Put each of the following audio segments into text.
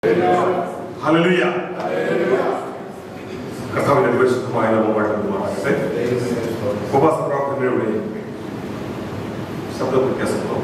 Hallelujah കർത്താവിന്റെ പരിശുദ്ധമായ നാമമായിട്ട് ബഹുമാനത്തെ ഉപവാസ പ്രാർത്ഥനയുടെ ശബ്ദ വ്യത്യാസങ്ങളോ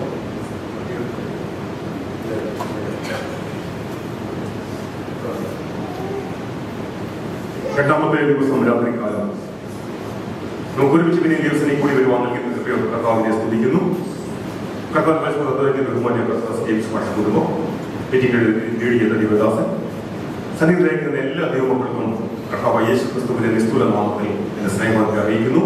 രണ്ടാമത്തെ ദിവസം രാത്രികാലം നമുക്ക് ഒരുമിച്ച് പിന്നെ ഈ ദിവസം കൂടി വരുവാൻ നൽകുന്ന കൃപയോട് കർത്താവിനെ സ്തുതിക്കുന്നു കർത്താവ് പരിശുദ്ധത്തിന്റെ ബഹുമാനിയ കർത്താവ് ജെയിംസ് മാഷ കുടുംബം മീറ്റിംഗ് നേടിയ ദൈവദാസൻ സന്നിധിയിലേക്കുന്ന എല്ലാ ദൈവമക്കൾക്കും കർത്താവ് യേശു ക്രിസ്തുവിന്റെ നിസ്തുല നാമത്തിൽ എന്റെ സ്നേഹത്തെ അറിയിക്കുന്നു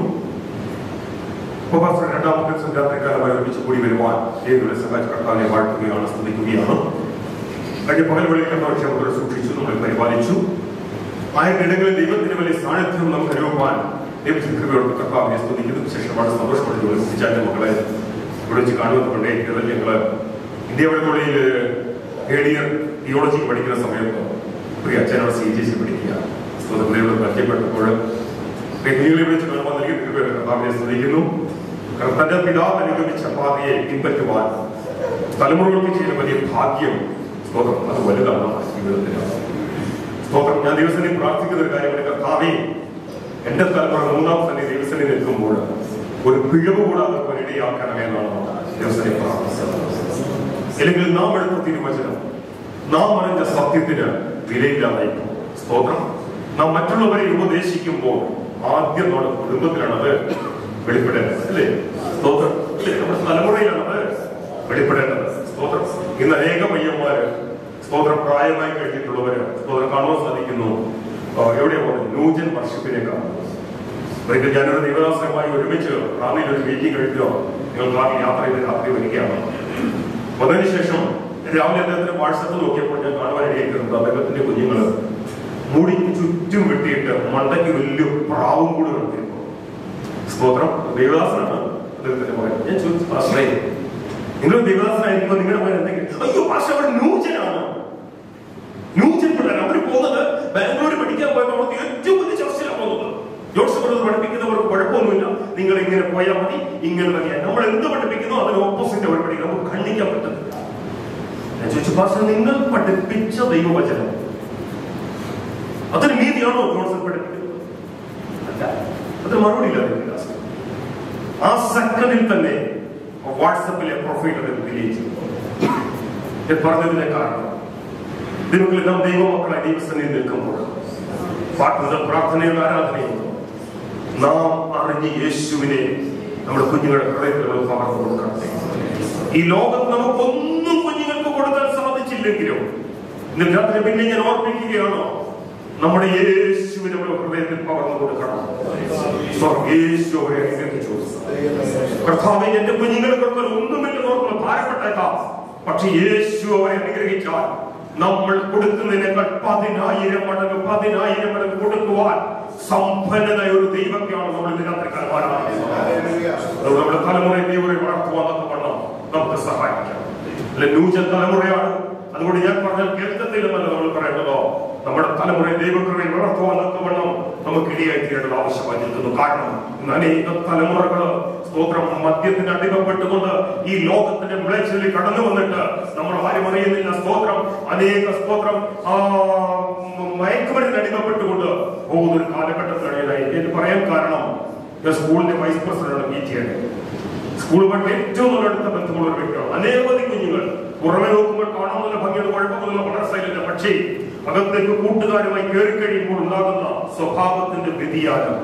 ഉപവാസം രണ്ടാമത്തെ ദിവസം രാത്രികാലമായി ഒരുമിച്ച് കൂടി വരുവാൻ ദൈവങ്ങളുടെ സഹായിച്ച കർത്താവിനെ വാഴ്ത്തുകയാണ് സ്തുതിക്കുകയാണ് കഴിഞ്ഞ പകൽവെളിയിൽ കർത്താവ് ക്ഷമത്തോടെ സൂക്ഷിച്ചു നമ്മൾ പരിപാലിച്ചു ആയിരത്തിടങ്ങളിൽ ദൈവത്തിന് വലിയ സാന്നിധ്യം നമുക്ക് അനുഭവമാൻ ദൈവത്തിന്റെ കൃപയോട് കർത്താവിനെ സ്തുതിക്കുന്നു വിശേഷമാണ് സന്തോഷപ്പെടുന്നു വിളിച്ചാന്റെ മക്കളെ ഇവിടെ വെച്ച് കാണുന്നതുകൊണ്ടേ കേരളം ഞങ്ങള് ഇന്ത്യ വഴികളിൽ തേർഡ് ഇയർ തിയോളജി പഠിക്കുന്ന സമയത്ത് പ്രിയ അച്ഛനോട് സി ജി സി പഠിക്കുക സ്തുതങ്ങളോട് പരിചയപ്പെട്ടപ്പോൾ കുഞ്ഞുങ്ങളെ വിളിച്ച് കാണുമ്പോൾ നൽകിയ കൃപയുടെ കർത്താവിനെ സ്തുതിക്കുന്നു തന്റെ പിതാവ് അനുഗമിച്ച പാതയെ പിൻപറ്റുവാൻ തലമുറകൾക്ക് ചെയ്യുന്ന വലിയ ഭാഗ്യം സ്തോത്രം അത് വലുതാണ് ജീവിതത്തിന് സ്തോത്രം ഞാൻ ദിവസത്തിൽ പ്രാർത്ഥിക്കുന്ന ഒരു കാര്യമാണ് കർത്താവേ എന്റെ തലമുറ മൂന്നാം തന്നെ ദിവസത്തിൽ നിൽക്കുമ്പോൾ ഒരു പിഴവ് കൂടാതെ ഒരു ഇടയാക്കണമേ എന്നാണ് ദിവസത്തിൽ പ്രാർത്ഥിച്ചത് അല്ലെങ്കിൽ നാം എടുത്ത തിരുവചനം നാം അറിഞ്ഞ സത്യത്തിന് വിലയില്ലാതായി പോകും. സ്തോത്രം നാം മറ്റുള്ളവരെ ഉപദേശിക്കുമ്പോൾ ആദ്യം നമ്മുടെ കുടുംബത്തിലാണ് അത് വെളിപ്പെടേണ്ടത് അല്ലേ സ്തോത്രം അല്ലേ നമ്മുടെ തലമുറയിലാണ് അത് വെളിപ്പെടേണ്ടത് സ്തോത്രം ഇന്ന് അനേക പയ്യന്മാര് സ്തോത്രം പ്രായമായി കഴിഞ്ഞിട്ടുള്ളവര് സ്തോത്രം കാണുവാൻ സാധിക്കുന്നു ആ, എവിടെയാ പോകുന്നത് ന്യൂജൻ വർഷിപ്പിനേക്കാണ് ഒരിക്കൽ ഞാനൊരു ദൈവദാസനുമായി ഒരുമിച്ച് റാന്നിയിൽ ഒരു മീറ്റിംഗ് കഴിക്കുക നിങ്ങൾ റാന്നി യാത്ര ചെയ്ത് രാത്രി വരികയാണ് വന്നതിന് ശേഷം രാവിലെ അദ്ദേഹത്തിന്റെ വാട്സപ്പ് നോക്കിയപ്പോൾ ഞാൻ കാണുവാനിടയായിട്ടുണ്ട് അദ്ദേഹത്തിന്റെ കുഞ്ഞുങ്ങള് മുടി ചുറ്റും വെട്ടിയിട്ട് മണ്ടയ്ക്ക് വലിയ പ്രാവും കൂടി നടത്തിയിരുന്നു സ്തോത്രം ദേവദാസനാണ് അദ്ദേഹത്തിന്റെ മകൻ ഞാൻ ചോദിച്ചു പാസ്റ്ററേ നിങ്ങൾ ദേവദാസനായിരിക്കുമ്പോൾ നിങ്ങളുടെ മകൻ എന്തെങ്കിലും അയ്യോ പാസ്റ്റർ അവിടെ ന്യൂജനാണ് ന്യൂജൻ പിള്ളേർ അവർ പോകുന്നത് ബാംഗ്ലൂർ പഠിക്കാൻ പോയപ്പോൾ അവർക്ക് ഏറ്റവും വലിയ ചർച്ചയിലാണ് പോകുന്നത് ജോൺസ് ബ്രദർ പഠിപ്പിക്കുന്നവർക്ക് കുഴപ്പമൊന്നുമില്ല നിങ്ങൾ ഇങ്ങനെ പോയാൽ മതി ഇങ്ങനെ മതിയാ നമ്മൾ എന്ത് പഠിപ്പിക്കുന്നോ അതിന് ഓപ്പോസിറ്റ് അവർ പഠിക്കും നമുക്ക് ഖണ്ഡിക്കാൻ പറ്റുന്നില്ല ഞാൻ ചോദിച്ചു പാസ്റ്റർ നിങ്ങൾ പഠിപ്പിച്ച ദൈവവചനം അതിന് നീതിയാണോ ജോൺസൺ പഠിപ്പിക്കുന്നത് അല്ല അത് മറുപടി ഇല്ല അതിന്റെ ദാസൻ. ആ സെക്കൻഡിൽ തന്നെ വാട്സപ്പിലെ പ്രൊഫൈൽ അത് ഡിലീറ്റ് ചെയ്തു ഞാൻ പറഞ്ഞതിന്റെ കാരണം നിങ്ങൾക്ക് നാം ദൈവമക്കളെ ദൈവസന്നിധി നിൽക്കുമ്പോൾ പാട്ടുന്ന പ്രാർത്ഥനയുടെ ആരാധനയുണ്ട് നാം അറിഞ്ഞ് യേശുവിനെ നമ്മുടെ കുഞ്ഞുങ്ങളുടെ ഹൃദയത്തിൽ നമ്മൾ പകർന്നു കൊടുക്കണം ഈ ലോകത്ത് നമുക്കൊന്നും കുഞ്ഞുങ്ങൾക്ക് കൊടുക്കാൻ സാധിച്ചില്ലെങ്കിലും ഇന്ന് രാത്രി പിന്നെ ഞാൻ ഓർമ്മിക്കുകയാണ് നമ്മുടെ യേശുവിനെ നമ്മുടെ ഹൃദയത്തിൽ പകർന്നു കൊടുക്കണം സ്വർഗ്ഗ യേശു അവരെ അനുഗ്രഹിച്ചു കർത്താവെ എന്റെ കുഞ്ഞുങ്ങൾക്ക് ഒന്നുമില്ലെന്ന് ഓർക്കുന്ന ഭാരപ്പെട്ടേക്കാം പക്ഷെ യേശു അവരെ അനുഗ്രഹിച്ചാൽ നമ്മൾ കൊടുക്കുന്നതിനേക്കാൾ പതിനായിരം മടങ്ങ് പതിനായിരം മടങ്ങ് കൊടുക്കുവാൻ സമ്പന്നനായ ഒരു ദൈവത്തെയാണ് നമ്മൾ ഇതിനകത്ത് കൽപ്പാനാണ് അതുകൊണ്ട് നമ്മുടെ തലമുറയെ ദൈവരെ വളർത്തുവാൻ വണ്ണം നമുക്ക് സഹായിക്കാം അല്ലെ ന്യൂജൻ തലമുറയാണ് അതുകൊണ്ട് ഞാൻ പറഞ്ഞാൽ കേൾക്കത്തില്ലെന്നല്ല നമ്മൾ പറയേണ്ടതോ നമ്മുടെ തലമുറയെ ദൈവകൃപയിൽ വളർത്തുവാൻ വണ്ണം നമുക്ക് ഇടയായി തീരേണ്ടത് ആവശ്യമായി നിൽക്കുന്നു കാരണം ഇന്ന് അനേക തലമുറകള് സ്തോത്രം മദ്യത്തിന് അടിമപ്പെട്ടുകൊണ്ട് ഈ ലോകത്തിന്റെ വിളച്ചിലിൽ കടന്നു വന്നിട്ട് നമ്മൾ ആരും അറിയുന്നില്ല സ്തോത്രം അനേക സ്തോത്രം ആ മയക്കുമരുന്നിന് അടിമപ്പെട്ടുകൊണ്ട് പോകുന്ന ഒരു കാലഘട്ടത്തിലാണ് ഞാൻ എനിക്ക് പറയാൻ കാരണം ഞാൻ സ്കൂളിന്റെ വൈസ് പ്രസിഡന്റാണ് പി ടി സ്കൂളുമായിട്ട് ഏറ്റവും നല്ല അടുത്ത ബന്ധമുള്ള ഒരു വ്യക്തിയാണ് അനേകമതി കുഞ്ഞുങ്ങൾ പുറമെ നോക്കുമ്പോൾ കാണാൻ നല്ല ഭംഗിയുള്ള കുഴപ്പമൊന്നുമില്ല വളരെ സൈലന്റ് പക്ഷേ അകത്തേക്ക് കൂട്ടുകാരുമായി കയറി കഴിയുമ്പോൾ ഉണ്ടാകുന്ന സ്വഭാവത്തിന്റെ വ്യതിയാനം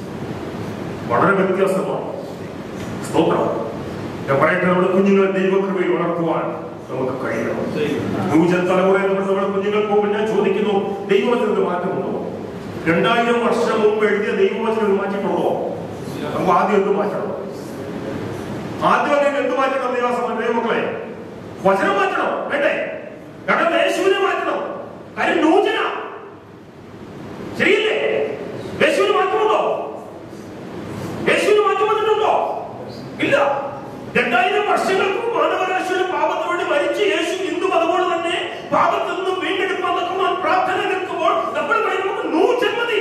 വളരെ വ്യത്യാസമാണ് സ്തോത്രം ഞാൻ പറയട്ടെ നമ്മുടെ കുഞ്ഞുങ്ങളെ ദൈവകൃപയിൽ വളർത്തുവാൻ നമുക്ക് കഴിയണം ന്യൂജൻ തലമുറയിൽ നമ്മൾ നമ്മുടെ കുഞ്ഞുങ്ങൾക്ക് മുമ്പ് ഞാൻ ചോദിക്കുന്നു ദൈവവചനത്തിൽ മാറ്റമുണ്ടോ രണ്ടായിരം വർഷം മുമ്പ് എഴുതിയ ദൈവവചനം മാറ്റിയിട്ടുണ്ടോ നമുക്ക് ആദ്യം എന്ത് മാറ്റണം ആദ്യം അങ്ങനെ എന്ത് മാറ്റണം ദൈവസമ ദൈവമക്കളെ വചനം മാറ്റണം വേണ്ടേ കാരണം യേശുവിനെ മാറ്റണം കാര്യം നൂജന ശരിയല്ലേ യേശുവിന് മാറ്റമുണ്ടോ യേശുവിന് മാറ്റം വന്നിട്ടുണ്ടോ ഇല്ല രണ്ടായിരം വർഷങ്ങൾക്ക് മുമ്പ് മാനവരാശിയുടെ പാപത്തിന് വേണ്ടി മരിച്ച യേശു ഇന്നും അതുപോലെ തന്നെ പാപത്തിൽ നിന്നും വീണ്ടെടുപ്പാൻ നിൽക്കുമ്പോൾ പ്രാർത്ഥന നിൽക്കുമ്പോൾ നമ്മൾ പറയുന്നത് നൂജൻ മതി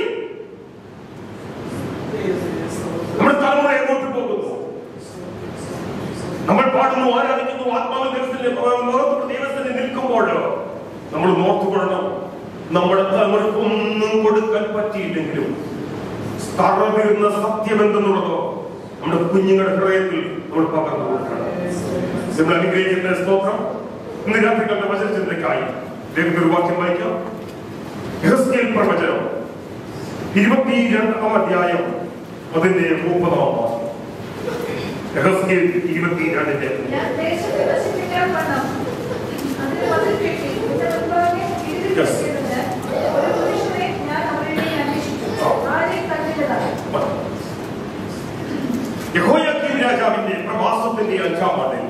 നമ്മുടെ തലമുറ എങ്ങോട്ട് പോകുന്നു നമ്മൾ പാടുന്നു ആരാധിക്കുന്നു ആത്മാവ് ദൈവത്തിന്റെ ലോകത്തോട് ദൈവത്തിന് നിൽക്കുമ്പോൾ നമ്മൾ എന്നോണം നമ്മുടെ തലമുറക്കൊന്നും കൊടുക്കാൻ പറ്റിയില്ലെങ്കിലും തറവീർന്ന സത്യം എന്തെന്നുള്ളതോ നമ്മുടെ കുഞ്ഞുങ്ങളുടെ ഹൃദയത്തിൽ നമ്മൾ പകർന്നു കൊടുക്കണം നമ്മൾ അനുഗ്രഹിക്കുന്ന സ്തോത്രം ഇന്ന് രാത്രി കണ്ട വചനചിന്തയ്ക്കായി ദൈവത്തിന്റെ ഒരു വാക്യം വായിക്കാം യഹസ്കേൽ പ്രവചനം ഇരുപത്തിരണ്ടാം അധ്യായം അതിന്റെ മുപ്പതാം വാക്യം യഹസ്കേൽ ഇരുപത്തിരണ്ടിന്റെ ഞാൻ ദേശത്തെ നശിപ്പിക്കാൻ വണ്ണം അതിന് മതിൽ കെട്ടി എന്റെ മുൻപാകെ ഇരുതി Yes. കെട്ടിയിരുന്നത് ഒരു പുരുഷനെ ഞാൻ അവരുടെ അന്വേഷിച്ചു ആരെയും കണ്ടില്ലതാ യഹോയാക്കീം രാജാവിന്റെ പ്രവാസത്തിന്റെ അഞ്ചാം ആണ്ടിൽ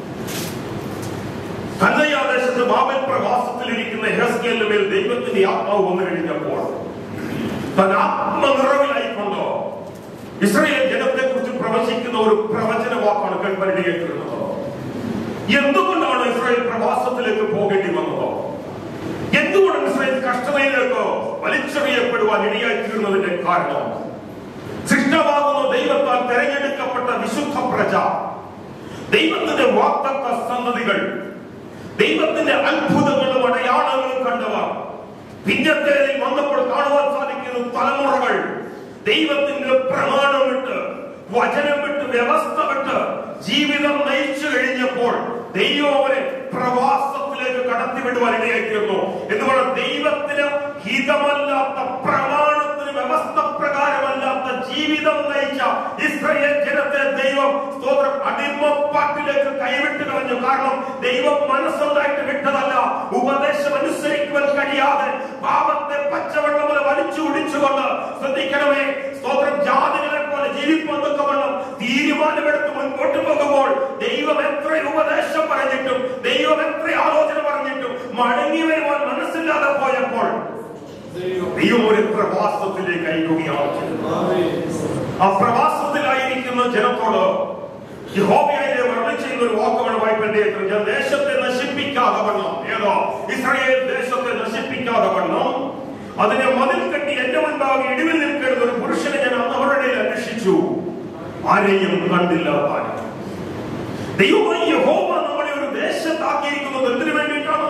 കന്നയാദേശത്ത് ബാബൽ പ്രവാസത്തിലിരിക്കുന്ന ഹെസ്കേലിന്റെ മേൽ ദൈവത്തിന്റെ ആത്മാവ് വന്നു കഴിഞ്ഞപ്പോൾ തൻ ആത്മനിറവിലായിക്കൊണ്ടോ ഇസ്രയേൽ ജനത്തെ കുറിച്ച് പ്രവചിക്കുന്ന ഒരു പ്രവചന വാക്കാണ് കേൾപ്പനിടയേറ്റിരുന്നത് എന്തുകൊണ്ടാണ് ഇസ്രായേൽ പ്രവാസത്തിലേക്ക് പോകേണ്ടി വന്നത് എന്തുകൊണ്ടാണ് ഇസ്രായേൽ കഷ്ടതയിലേക്ക് വലിച്ചെറിയപ്പെടുവാൻ ഇടയായി തീർന്നതിന്റെ കാരണം സൃഷ്ടമാകുന്ന ദൈവത്താൽ തെരഞ്ഞെടുക്കപ്പെട്ട വിശുദ്ധ പ്രജ ദൈവത്തിന്റെ വാക്തത്വ സന്തതികൾ ദൈവത്തിന്റെ അത്ഭുതങ്ങളും അടയാളങ്ങളും കണ്ടവർ പിന്നത്തേതിൽ വന്നപ്പോൾ കാണുവാൻ സാധിക്കുന്ന തലമുറകൾ ദൈവത്തിന്റെ പ്രമാണം വിട്ട് വചനം വിട്ട് വ്യവസ്ഥ വിട്ട് ജീവിതം നയിച്ചു കഴിഞ്ഞപ്പോൾ ദൈവം അവരെ പ്രവാസത്തിലേക്ക് കടത്തിവിടുവാൻ ഇടയാക്കിയിരുന്നു എന്ന് പറഞ്ഞാൽ ദൈവത്തിന് ഹിതമല്ലാത്ത പ്രമാണത്തിന് വ്യവസ്ഥ പ്രകാരമല്ലാത്ത ജീവിതം നയിച്ച ഇസ്രയേൽ ജനത്തെ ദൈവം സ്തോത്രം അടിമപ്പാട്ടിലേക്ക് കൈവിട്ട് കളഞ്ഞു കാരണം ദൈവം മനസ്സുണ്ടായിട്ട് വിട്ടതല്ല ഉപദേശം അനുസരിക്കുവാൻ കഴിയാതെ പാപത്തെ പച്ചവെള്ളം പോലെ വലിച്ചു കുടിച്ചുകൊണ്ട് ശ്രദ്ധിക്കണമേ സ്തോത്രം ജാതികളെ പോലെ ജീവിപ്പൊന്നൊക്കെ വെള്ളം തീരുമാനമെടുത്ത് മുൻപോട്ട് പോകുമ്പോൾ ദൈവം എത്ര ഉപദേശം പറഞ്ഞിട്ടും ദൈവം എത്ര ആലോചന പറഞ്ഞിട്ടും മടങ്ങി വരുവാൻ മനസ്സില്ലാതെ പോയപ്പോൾ ദൈവം ഒരു പ്രവാസത്തിലേക്ക് അയക്കുകയാണ് ചെയ്തത്. ആ പ്രവാസത്തിലായിരിക്കുന്ന ജനത്തോട് യഹോവയായ വർണ്ണം ചെയ്യുന്ന ഒരു വാക്കുകൾ വായ്പന്റെ ഞാൻ ദേശത്തെ നശിപ്പിക്കാതെ വണ്ണം ഏതോ ഇസ്രായേൽ ദേശത്തെ നശിപ്പിക്കാതെ വണ്ണം അതിനെ മതിൽ കെട്ടി എന്റെ മുൻപാകെ ഇടിവിൽ നിൽക്കുന്ന ഒരു പുരുഷനെ ഞാൻ അന്ന് അവരുടെ ഇടയിൽ അന്വേഷിച്ചു ആരെയും കണ്ടില്ല താനും ദൈവമായി യഹോവ നമ്മളെ ഒരു ദേശത്താക്കിയിരിക്കുന്നത് എന്തിനു വേണ്ടിയിട്ടാണ്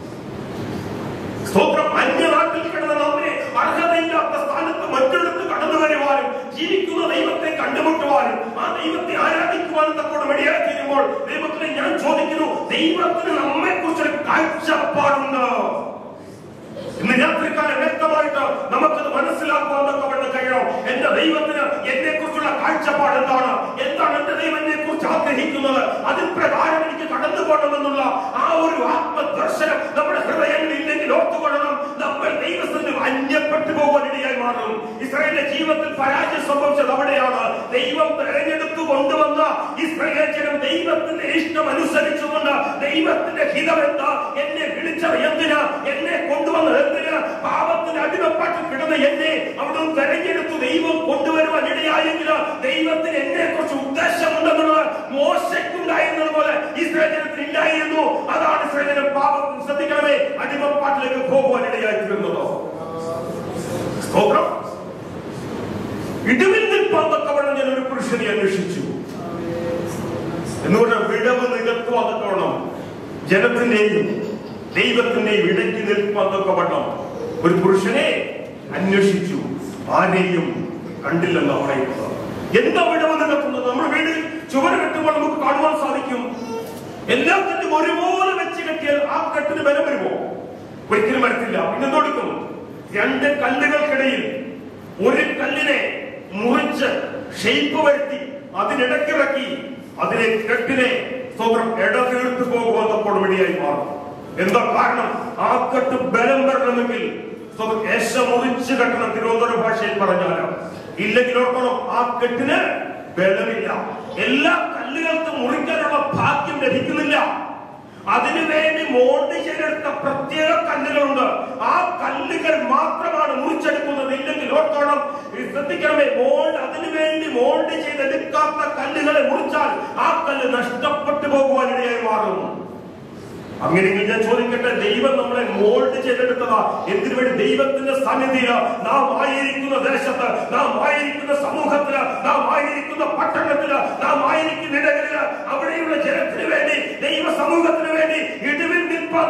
സ്തോത്രം അന്യനാട്ടിൽ കിടന്ന നമ്മെ അർഹതയില്ലാത്ത സ്ഥാനത്ത് മറ്റൊരിടത്ത് കടന്നു വരുവാനും ജീവിക്കുന്ന ദൈവത്തെ കണ്ടുമുട്ടുവാനും ആ ദൈവത്തെ ആരാധിക്കുവാനും തക്കോട് ഇടയായി തീരുമ്പോൾ ദൈവത്തിനെ ഞാൻ ചോദിക്കുന്നു ദൈവത്തിന് നമ്മെ കുറിച്ചൊരു കാഴ്ചപ്പാടുണ്ട് ഇന്ന് രാത്രിക്കാലം വ്യക്തമായിട്ട് നമുക്കത് മനസ്സിലാക്കുവാൻ തക്കവണ്ണം കഴിയണം എന്റെ ദൈവത്തിന് എന്നെ കുറിച്ചുള്ള കാഴ്ചപ്പാട് എന്താണ് എന്താണ് എന്റെ ദൈവം എന്നെ കുറിച്ച് ആഗ്രഹിക്കുന്നത് അതിൽ പ്രകാരം എനിക്ക് കടന്നു പോകണമെന്നുള്ള ആ ഒരു ആത്മദർശനം നമ്മുടെ ഹൃദയങ്ങളിൽ ഇല്ലെങ്കിൽ ഓർത്തുകൊള്ളണം നമ്മൾ ദൈവത്തിന് അന്യപ്പെട്ടു പോകാൻ ഇടയായി മാറും ഇസ്രായേലിന്റെ ജീവിതത്തിൽ പരാജയം സംഭവിച്ചത് അവിടെയാണ് ദൈവം തെരഞ്ഞെടുത്തു കൊണ്ടുവന്ന ഇസ്രായേൽ ജനം ദൈവത്തിന്റെ ഇഷ്ടം അനുസരിച്ചുകൊണ്ട് ദൈവത്തിന്റെ ഹിതം എന്താ എന്നെ വിളിച്ചത് എന്തിനാ എന്നെ കൊണ്ടുവന്നത് എന്തിനാ പാപത്തിന്റെ അടിമപ്പാട്ടിൽ കിടന്ന എന്നെ അവിടെ നിന്ന് തെരഞ്ഞെടുത്തു ദൈവം കൊണ്ടുവരുവാൻ ഇടയായെങ്കിൽ ദൈവത്തിന് എന്നെ കുറിച്ച് ഉദ്ദേശമുണ്ടെന്നുള്ളത് മോശക്കുണ്ടായിരുന്നത് പോലെ ഇസ്രായേൽ ജനത്തിന് ഇല്ലായിരുന്നു അതാണ് ഇസ്രായേൽ ജനം പാപം ശ്രദ്ധിക്കണമേ അടിമപ്പാട്ടിലേക്ക് പോകുവാൻ ഇടയായിത്തീരുന്നത് സ്തോത്രം ഇടിവിൽ നിൽപ്പാൻ തക്കവണ്ണം ഞാൻ ഒരു പുരുഷനെ അന്വേഷിച്ചു എന്നുകൊണ്ട് വിടവ് നികത്തുവാൻ തക്കവണ്ണം ജനത്തിന്റെയും ദൈവത്തിന്റെയും ഇടയ്ക്ക് നിൽപ്പാൻ തക്കവണ്ണം ഒരു പുരുഷനെ അന്വേഷിച്ചു ആരെയും കണ്ടില്ലെന്ന് പറയുന്നത് എന്താ വിടവ് നികത്തുന്നത് നമ്മുടെ വീട്ടിൽ ചുവര് കെട്ടുമ്പോൾ നമുക്ക് കാണുവാൻ സാധിക്കും എല്ലാത്തിനും ഒരുപോലെ വെച്ച് കെട്ടിയാൽ ആ കെട്ടിന് ബലം വരുമോ ഒരിക്കലും വരത്തില്ല പിന്നെ കൊടുക്കും രണ്ട് കല്ലുകൾക്കിടയിൽ ഒരു കല്ലിനെ മുറിച്ച് ഷെയ്പ്പ് വരുത്തി അതിനിടക്കിറക്കി അതിനെ കെട്ടിനെ സ്വന്തം ഇടതീർത്ത് പോകുവാന്നപ്പോൾ വഴിയായി മാറും എന്താ കാരണം ആ കെട്ട് ബലം വരണമെങ്കിൽ സ്വന്തം ഏശ മുറിച്ച് കെട്ടണം തിരുവനന്തപുരം ഭാഷയിൽ പറഞ്ഞാലോ ഇല്ലെങ്കിൽ ഓർക്കണം ആ കെട്ടിന് ബലമില്ല എല്ലാ കല്ലുകൾക്കും മുറിക്കാനുള്ള ഭാഗ്യം ലഭിക്കുന്നില്ല അതിനു വേണ്ടി മോൾഡ് ചെയ്തെടുത്ത പ്രത്യേക കല്ലുകളുണ്ട് ആ കല്ലുകൾ മാത്രമാണ് മുറിച്ചെടുക്കുന്നത് ഇല്ലെങ്കിൽ ഓർത്തോണം ഈ ശ്രദ്ധിക്കണമേ മോൾഡ് അതിനു വേണ്ടി മോൾഡ് ചെയ്തെടുക്കാത്ത കല്ലുകളെ മുറിച്ചാൽ ആ കല്ല് നഷ്ടപ്പെട്ടു പോകുവാൻ ഇടയായി മാറും അങ്ങനെയെങ്കിൽ ഞാൻ ചോദിക്കട്ടെ ദൈവം നമ്മളെ മോൾഡ് ചെയ്തെടുത്തതാ എന്തിനു വേണ്ടി ദൈവത്തിന്റെ സന്നിധിയില് നാം ആയിരിക്കുന്ന ദേശത്ത് നാം ആയിരിക്കുന്ന സമൂഹത്തില് നാം ആയിരിക്കുന്ന പട്ടണത്തില് നാം ആയിരിക്കുന്ന ഇടങ്ങളില് അവിടെയുള്ള ജനത്തിന് വേണ്ടി ദൈവ സമൂഹത്തിന് വേണ്ടി ഇടിവിൽ നിൽപ്പാന്നൊക്കെ വേണം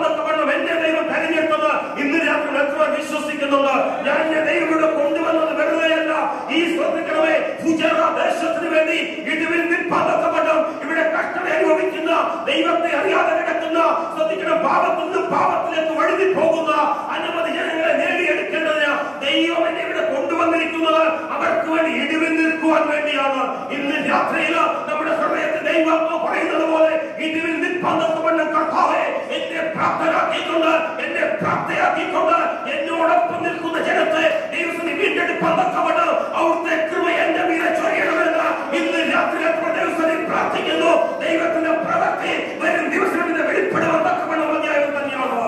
സ്തോത്രം എന്റെ ദൈവം തെരഞ്ഞെടുത്തത് ഇന്ന് രാത്രി എത്ര വിശ്വസിക്കുന്നുണ്ട് ഞാൻ എന്റെ ദൈവം ഇവിടെ കൊണ്ടുവന്നത് വെറുതെയല്ല ഈ ശ്രദ്ധിക്കണമേ ഫുജറ ദേശത്തിന് വേണ്ടി ഇടിവിൽ നിൽപ്പാതക്കപ്പെട്ട ഇവിടെ കഷ്ടത അനുഭവിക്കുന്ന ദൈവത്തെ അറിയാതെ കിടക്കുന്ന ശ്രദ്ധിക്കണം പാപത്തിൽ നിന്ന് പാപത്തിലേക്ക് വഴുതി പോകുന്ന അനവധി ജനങ്ങളെ നേടിയെടുക്കേണ്ടതിന് ദൈവം എന്നെ ഇവിടെ കൊണ്ടുവന്നിരിക്കുന്നത് അവർക്ക് വേണ്ടി ഇടിവിൽ നിൽക്കുവാൻ വേണ്ടിയാണ് ഇന്ന് രാത്രിയിൽ നമ്മുടെ ഹൃദയത്തിൽ ദൈവം പറയുന്നത് പോലെ ഇടിവിൽ നിൽപ്പാതക്കപ്പെട്ട കർത്താവെ എന്നെ പ്രാപ്തരാക്കിക്കൊണ്ട് എന്നെ പ്രാപ്തയാക്കിക്കൊണ്ട് എന്നോടൊപ്പം നിൽക്കുന്ന ജനത്തെ ദൈവത്തിന് വീണ്ടെടുപ്പാൻ തക്കവണ്ണം അവിടുത്തെ കൃപ എന്റെ മീതെ ചൊരിയണമെന്ന് ഇന്ന് രാത്രി എത്ര ദിവസം പ്രാർത്ഥിക്കുന്നു ദൈവത്തിന്റെ പ്രവൃത്തി വരും ദിവസം ഇത് വെളിപ്പെടുവാൻ തക്കവണ്ണം മതിയായത് തന്നെയാണോ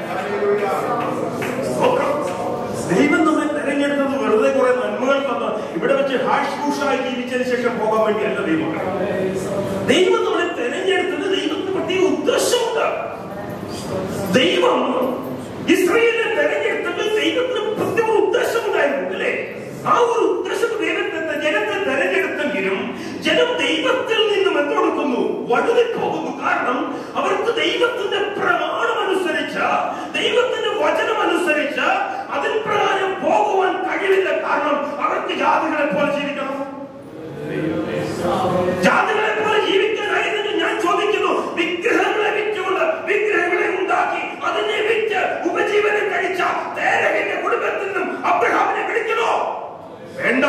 സ്തോത്രം. ദൈവം നമ്മെ തെരഞ്ഞെടുത്തത് വെറുതെ കുറെ നന്മകൾ തന്ന് ഇവിടെ വെച്ച് ഹാഷ് ഭൂഷായി ജീവിച്ചതിന് ശേഷം പോകാൻ വേണ്ടിയല്ല ദൈവം ദൈവം നമ്മളെ തെരഞ്ഞെടുത്തത് ദൈവത്തിന് പ്രത്യേക ഉദ്ദേശമുണ്ട് ദൈവം ഇസ്രയേലിനെ തെരഞ്ഞെടുത്തത് ദൈവത്തിന് പ്രത്യേക ഉദ്ദേശമുണ്ടായിരുന്നു അല്ലേ ആ ഒരു ഉദ്ദേശം ദൈവത്തെ ജനത്തെ തെരഞ്ഞെടുത്തെങ്കിലും ജനം ദൈവത്തിൽ നിന്നും എന്തൊടുക്കുന്നു വഴുതി പോകുന്നു കാരണം അവർക്ക് ദൈവത്തിന്റെ പ്രമാണം അനുസരിച്ച് ദൈവത്തിന്റെ വചനം അനുസരിച്ച് അതിൻ പ്രകാരം പോകുവാൻ കഴിവില്ല കാരണം അവർക്ക് ജാതികളെ പോലെ ജീവിക്കണം ജാതികളെ പോലെ ജീവിക്കാനായിരുന്നു ഞാൻ ചോദിക്കുന്നു വിഗ്രഹങ്ങളെ വിറ്റുകൊണ്ട് വിഗ്രഹങ്ങളെ ഉണ്ടാക്കി അതിനെ വിറ്റ് ഉപജീവനം കഴിച്ച തേരകിന്റെ കുടുംബത്തിൽ നിന്നും അബ്രഹാമിനെ വിളിക്കണോ വേണ്ട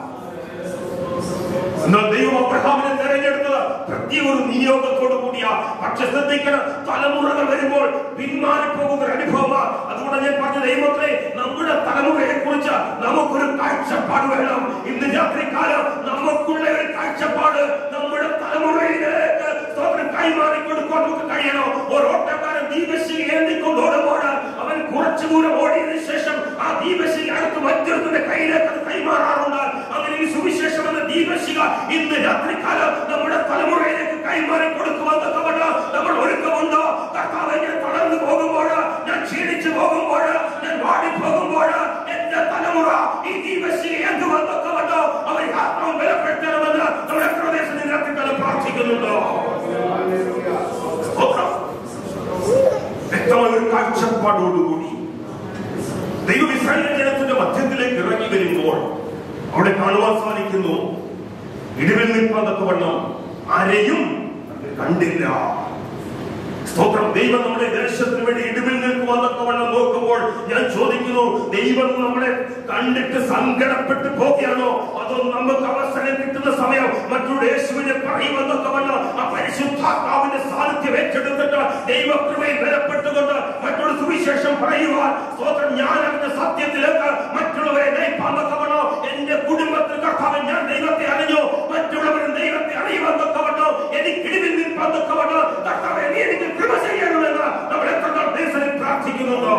എന്നാൽ ദൈവം അബ്രഹാമിനെ തെരഞ്ഞെടുത്തത് പ്രത്യേക ഒരു നിയോഗത്തോടു കൂടിയ പക്ഷെ ശ്രദ്ധിക്കണം തലമുറകൾ വരുമ്പോൾ പിന്മാറിപ്പോകുന്ന ഒരു അനുഭവമാണ് അതുകൊണ്ട് ഞാൻ പറഞ്ഞ ദൈവത്തെ നമ്മുടെ തലമുറയെ കുറിച്ച് നമുക്കൊരു കാഴ്ചപ്പാട് വേണം ഇന്ന് രാത്രികാലം നമുക്കുള്ള ഒരു കാഴ്ചപ്പാട് നമ്മുടെ തലമുറയിലേക്ക് സ്തോത്രം കൈമാറി കൊടുക്കാൻ നമുക്ക് കഴിയണം ഒരു ഓട്ടക്കാരൻ ദീപശി ഏന്തിക്കൊണ്ട് ഓടുമ്പോൾ അവൻ കുറച്ചു ദൂരം ഓടിയതിനു ശേഷം ആ ദീപശിക അടുത്ത് മറ്റൊരുത്തിന്റെ കയ്യിലേക്ക് അത് കൈമാറാറുണ്ട് അങ്ങനെ ഈ സുവിശേഷം എന്ന ദീപശിക ഇന്ന് രാത്രികാലം നമ്മുടെ തലമുറയിലേക്ക് കൈമാറി കൊടുക്കുവാൻ തക്കവണ്ണം നമ്മൾ ഒരുക്കമുണ്ടോ കർത്താവ് ഞാൻ തളർന്നു പോകുമ്പോൾ ഞാൻ ക്ഷീണിച്ചു പോകുമ്പോൾ ഞാൻ വാടി പോകുമ്പോൾ എന്റെ തലമുറ ഈ ദീപശിക എന്തുവാൻ തക്കവണ്ണോ അവർ ആത്മാവ് ബലപ്പെടുത്തണമെന്ന് നമ്മുടെ പ്രദേശത്ത് രാത്രികാലം പ്രാർത്ഥിക്കുന്നുണ്ടോ സ്തോത്രം. വ്യക്തമായ ഒരു കാഴ്ചപ്പാടോടുകൂടി ദൈവം ഇസ്രായേൽ ജനത്തിന്റെ മധ്യത്തിലേക്ക് ഇറങ്ങി വരുമ്പോൾ അവിടെ കാണുവാൻ സാധിക്കുന്നു ഇടിവിൽ നിൽക്കാൻ തക്കവണ്ണം ആരെയും കണ്ടില്ല സ്തോത്രം ദൈവം നമ്മുടെ ദേശത്തിന് വേണ്ടി ഇടിവിൽ നിൽക്കുവാൻ തക്കവണ്ണം നോക്കുമ്പോൾ ഞാൻ ചോദിക്കുന്നു ദൈവം നമ്മളെ കണ്ടിട്ട് സങ്കടപ്പെട്ട് പോകുകയാണോ അതോ നമുക്ക് അവസരം കിട്ടുന്ന സമയം മറ്റുള്ള യേശുവിനെ പറയുവാൻ തക്കവണ്ണം ആ പരിശുദ്ധാത്മാവിന്റെ സാന്നിധ്യം ഏറ്റെടുത്തിട്ട് ദൈവകൃപയിൽ ബലപ്പെട്ടുകൊണ്ട് മറ്റുള്ള സുവിശേഷം പറയുവാൻ സ്തോത്രം ഞാൻ അവന്റെ സത്യത്തിലേക്ക് മറ്റുള്ളവരെ നയിപ്പാൻ തക്കവണ്ണോ എന്റെ കുടുംബത്തിൽ കർത്താവ് ഞാൻ ദൈവത്തെ അറിഞ്ഞു മറ്റുള്ളവരും ദൈവത്തെ അറിയുവാൻ തക്കവണ്ണോ എനിക്ക് ഇടിവിൽ നിൽപ്പാൻ തക്കവണ്ണോ കർത്താവെ നീ എനിക്ക് കൃപ ചെയ്യണമെന്ന് നമ്മൾ എത്ര നാൾ ദേശത്തിൽ പ്രാർത്ഥിക്കുന്നുണ്ടോ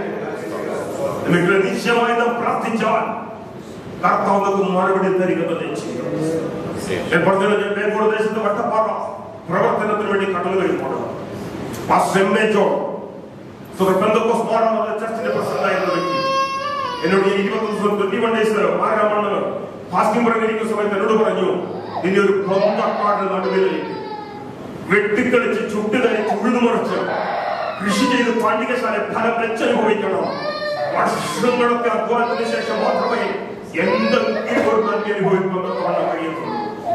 എന്നിട്ട് നിശ്ചയമായി നാം പ്രാർത്ഥിച്ചാൽ കർത്താവ് നമുക്ക് മറുപടി തരിക തന്നെ ചെയ്യും ഞാൻ പറഞ്ഞത് ഞാൻ ബേപ്പൂർ ദേശത്ത് വട്ടപ്പാറ പ്രവർത്തനത്തിന് വേണ്ടി കടന്നു വരുമ്പോൾ pastor M A John Pentecost model എന്ന ചർച്ചിന്റെ പ്രസിഡന്റ് ആയിരുന്ന വ്യക്തി എന്നോട് ഈ ഇരുപത്തി ദിവസം ട്വന്റി വൺ ഡേയ്സ് ആറാം മണ്ണ് ഫാസ്റ്റിംഗ് പറഞ്ഞിരിക്കുന്ന സമയത്ത് എന്നോട് പറഞ്ഞു നിന്നെ ഒരു പൊന്തക്കാട് നടുവിൽ വെട്ടിക്കളിച്ച് ചുട്ടുകളിച്ച് ഉഴുതുമറിച്ച് കൃഷി ചെയ്ത് പാണ്ഡികശാല ഫലം വെച്ചനുഭവിക്കണം വർഷങ്ങളൊക്കെ അധ്വാനത്തിന് ശേഷം മാത്രമേ എന്തെങ്കിലും ഒരു നന്ദി അനുഭവിക്കുമെന്ന് കാണാൻ കഴിയത്തുള്ളൂ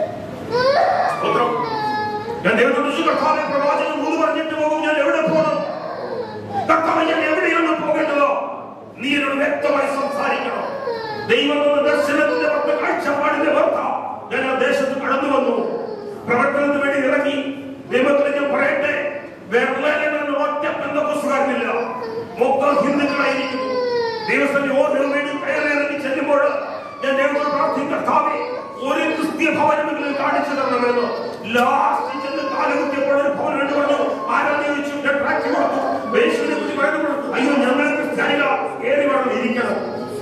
സ്തോത്രം. ഞാൻ ദൈവത്തോട് ചോദിച്ചു, കർത്താവേ, പ്രവാചകൻ മൂന്ന് പറഞ്ഞിട്ട് പോകും ഞാൻ എവിടെ പോകണം കർത്താവ് ഞാൻ എവിടെയാണ് പോകേണ്ടത് നീ എന്നോട് വ്യക്തമായി സംസാരിക്കണം ദൈവം എന്ന ദർശനത്തിന്റെ പത്ത് കാഴ്ചപ്പാടിന്റെ വാർത്ത ഞാൻ ആ ദേശത്ത് കടന്നു വന്നു പ്രവർത്തനത്തിന് വേണ്ടി ഇറങ്ങി ദൈവത്തിന് ഞാൻ പറയട്ടെ വെറുതെ ഒറ്റ പെന്തക്കോസുകാരനില്ല മൊത്തം ഹിന്ദുക്കളായിരിക്കുന്നു ദൈവത്തിന്റെ ഓരോ വീടും കയറിയിറങ്ങി ചെല്ലുമ്പോൾ ഞാൻ ദൈവത്തോട് പ്രാർത്ഥിക്കും കർത്താവേ ഒരു ക്രിസ്തീയ ഭവനമെങ്കിലും കാണിച്ചു തരണമെന്ന് ലാസ്റ്റ് ചെന്ന് കാലുകുത്തിയപ്പോൾ ഒരു ഭവനം എന്ന് പറഞ്ഞു ആരാന്ന് ചോദിച്ചു ഞാൻ ട്രാക്ട് കൊടുത്തു യേശുവിനെ കുറിച്ച് പറയുമ്പോൾ അയ്യോ ഞങ്ങൾ ക്രിസ്ത്യാനികളാ ഏറി വേണം ഇരിക്കണം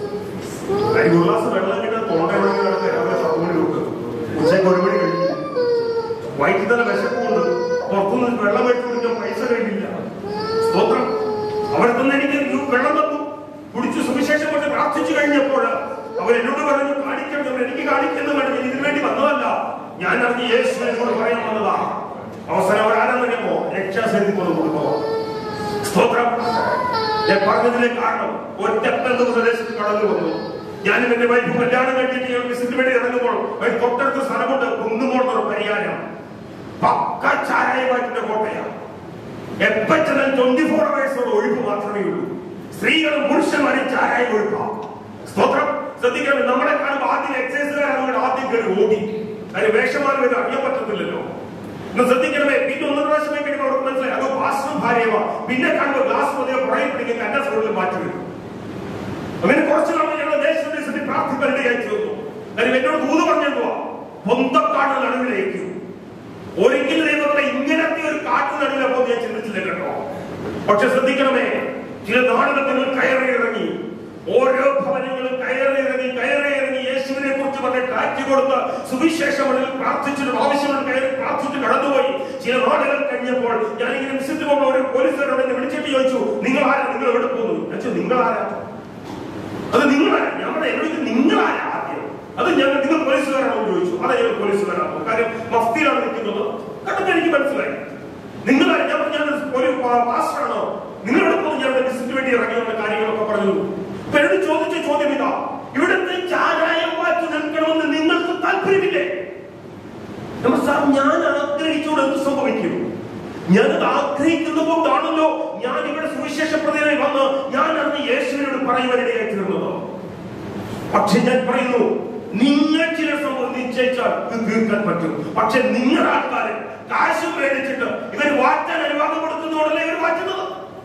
കാര്യം ഒരു ഗ്ലാസ് വെള്ളം കിട്ടാൻ തോണ്ട വെള്ളം കിട്ടാൻ രാവിലെ പത്ത് മണി കൊടുക്കും ഉച്ചയ്ക്ക് ഒരു മണി കഴിഞ്ഞു വൈകിട്ട് തന്നെ വിശപ്പുണ്ട് പുറത്തുനിന്ന് വെള്ളം വെച്ച് കുടിക്കാൻ പൈസ കഴിയില്ല സ്തോത്രം അവിടെ തന്നെ എനിക്ക് ഒരു വെള്ളം തന്നു കുടിച്ചു സുവിശേഷം കൊണ്ട് പ്രാർത്ഥിച്ചു കഴിഞ്ഞപ്പോൾ അവർ എന്നോട് പറഞ്ഞു കാണിക്കണം എനിക്ക് കാണിക്കുന്നു വേണം ഞാൻ ഇതിനു വേണ്ടി വന്നതല്ല ഞാൻ അറിഞ്ഞ് യേശുവിനോട് പറയാൻ വന്നതാ അവസാനം അവർ ആരാന്നറിയാമോ രക്ഷാസേനത്തിൽ കൊണ്ട് കൊടുക്കുമോ സ്തോത്രം പറഞ്ഞതിലെ കാരണം ഒറ്റ പ്രദേശത്ത് കടന്നു വന്നു ഞാനും എന്റെ വൈഫ് കല്യാണം കഴിഞ്ഞിട്ട് ഞങ്ങൾ വിസിറ്റിന് വേണ്ടി ഇറങ്ങുമ്പോൾ ഒരു തൊട്ടടുത്ത സ്ഥലമുണ്ട് കുന്നുമോട്ടൊരു പരിഹാരം പക്ക ചാരായമാറ്റിന്റെ കോട്ടയാണ് എപ്പോ ചെന്നാൽ ട്വന്റി ഫോർ അവേഴ്സോട് ഒഴുക്ക് മാത്രമേ ഉള്ളൂ സ്ത്രീകളും പുരുഷന്മാരും ചാരായ ഒഴുക്കാം സ്തോത്രം ശ്രദ്ധിക്കണം നമ്മളെ കാണുമ്പോൾ ആദ്യം എക്സൈസുകാരാണ് ആദ്യം കയറി ഓടി അതിന് വേഷമാനം ഇത് അറിയാൻ പറ്റത്തില്ലല്ലോ ഇന്ന് ശ്രദ്ധിക്കണമേ പിന്നെ ഒന്ന് പ്രാവശ്യം കഴിയുമ്പോൾ അവർക്ക് മനസ്സിലായി അതോ പാസ്റ്ററും ഭാര്യയുമാ പിന്നെ കാണുമ്പോൾ ഗ്ലാസ് മതിയോ പുറകെ പിടിക്കുന്ന എന്റെ സ്കൂളിൽ മാറ്റി വരും അങ്ങനെ കുറച്ച് നാൾ ഞങ്ങൾ ദേശദേശത്തിൽ പ്രാർത്ഥിപ്പരടിയായി തീർന്നു കാര്യം എന്നോട് ദൂത് പറഞ്ഞോ പൊന്തക്കാട് നടുവിലേക്ക് ഒരിക്കലും ദൈവത്തെ ഇങ്ങനത്തെ ഒരു കാട്ടു നടുവിലപ്പോ ഞാൻ ചിന്തിച്ചില്ല കേട്ടോ പക്ഷെ ശ്രദ്ധിക്കണമേ ചില നാടുകൾ നിങ്ങൾ കയറി ഇറങ്ങി ഓരോ ഭവനങ്ങളും കയറി ഇറങ്ങി കയറി ഇറങ്ങി യേശുവിനെ കുറിച്ച് പറഞ്ഞ് കാറ്റ് കൊടുത്ത് സുവിശേഷങ്ങളിൽ പ്രാർത്ഥിച്ചിട്ട് ആവശ്യങ്ങൾ കയറി പ്രാർത്ഥിച്ച് കടന്നുപോയി ചില നാടുകൾ കഴിഞ്ഞപ്പോൾ ഞാൻ ഇങ്ങനെ വിസിറ്റ് പോകുമ്പോൾ ഒരു പോലീസുകാരോട് എന്നെ വിളിച്ചിട്ട് ചോദിച്ചു നിങ്ങൾ ആരാ നിങ്ങൾ എവിടെ പോകുന്നു ഞാൻ ചോദിച്ചു നിങ്ങൾ ആരാ അത് നിങ്ങളാരാ ഞാൻ പറഞ്ഞ എന്നോട് നിങ്ങളാരാ ആദ്യം അത് ഞങ്ങൾ നിങ്ങൾ പോലീസുകാരാണോ എന്ന് ചോദിച്ചു അതെ ഞങ്ങൾ പോലീസുകാരാണോ കാര്യം മഫ്തിയിലാണ് നിൽക്കുന്നത് കണ്ടപ്പോൾ എനിക്ക് മനസ്സിലായി നിങ്ങളാരാ ഞാൻ പറഞ്ഞു, ഞാൻ ഒരു പാസ്റ്ററാണോ നിങ്ങൾ എവിടെ പോകുന്നു ഞാൻ വിസിറ്റ് വേണ്ടി ഇറങ്ങിയുള്ള കാര്യങ്ങളൊക്കെ പറഞ്ഞു അപ്പൊ എന്നോട് ചോദിച്ച ചോദ്യം ഇതാ ഇവിടുത്തെ ചാരായം മാറ്റി നിൽക്കണമെന്ന് നിങ്ങൾക്ക് താല്പര്യമില്ലേ നമ്മൾ സാർ ഞാൻ ആഗ്രഹിച്ചോട് എന്ത് സംഭവിക്കും ഞാൻ അത് ആഗ്രഹിക്കുന്നത് കൊണ്ടാണല്ലോ ഞാൻ ഇവിടെ സുവിശേഷ പ്രതിയായി വന്ന് ഞാൻ അന്ന് യേശുവിനോട് പറയുവാനിടയായി തീർന്നത് പക്ഷെ ഞാൻ പറയുന്നു നിങ്ങൾ ചില സംഭവം നിശ്ചയിച്ചാൽ ഇത് തീർക്കാൻ പറ്റും പക്ഷെ നിങ്ങൾ ആൾക്കാര് കാശ് മേടിച്ചിട്ട് ഇവർ വാറ്റാൻ അനുവാദം കൊടുക്കുന്നതോടല്ലേ ഇവർ വാറ്റുന്നത്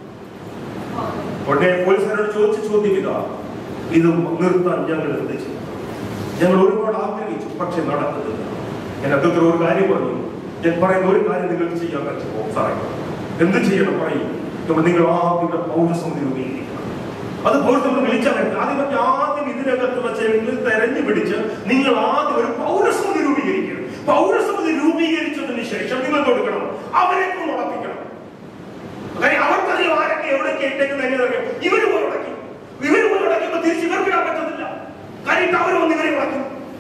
ഉടനെ പോലീസുകാരോട് ചോദിച്ച ചോദ്യം ഇതാ ഇത് നിർത്താൻ ഞങ്ങൾ നിർദ്ദേശിച്ചു ഞങ്ങൾ ഒരുപാട് ആഗ്രഹിച്ചു പക്ഷെ നടക്കുന്നില്ല ഞാൻ അദ്ദേഹത്തിന് ഒരു കാര്യം പറഞ്ഞു ഞാൻ പറയുന്ന ഒരു കാര്യം നിങ്ങൾക്ക് ചെയ്യാൻ പറ്റുമോ സാറേ എന്ത് ചെയ്യണം പറയും അപ്പോൾ നിങ്ങൾ ആദ്യം ഇവിടെ പൗരസമിതി രൂപീകരിക്കണം അത് പൗരസമിതി വിളിച്ചാൽ പറ്റില്ല ആദ്യം പറ്റി ആദ്യം ഇതിനകത്ത് വെച്ച് നിങ്ങൾ തെരഞ്ഞു പിടിച്ച് നിങ്ങൾ ആദ്യം ഒരു പൗരസമിതി രൂപീകരിക്കണം പൗരസമിതി രൂപീകരിച്ചതിന് ശേഷം നിങ്ങൾ കൊടുക്കണം അവരെ കൊണ്ട് ഉറപ്പിക്കണം കാര്യം അവർക്കറിയാം ആരൊക്കെ എവിടെയൊക്കെ ഇട്ടേക്കുന്നത് എങ്ങനെ അറിയാം ഇവര് പോയി ഉടക്കി ഇവര് പോയി ഉടക്കുമ്പോ തിരിച്ച് ഇവർക്ക് ഇടാൻ പറ്റത്തില്ല കാര്യം അവർ വന്ന് ഇവരെ ഉടക്കും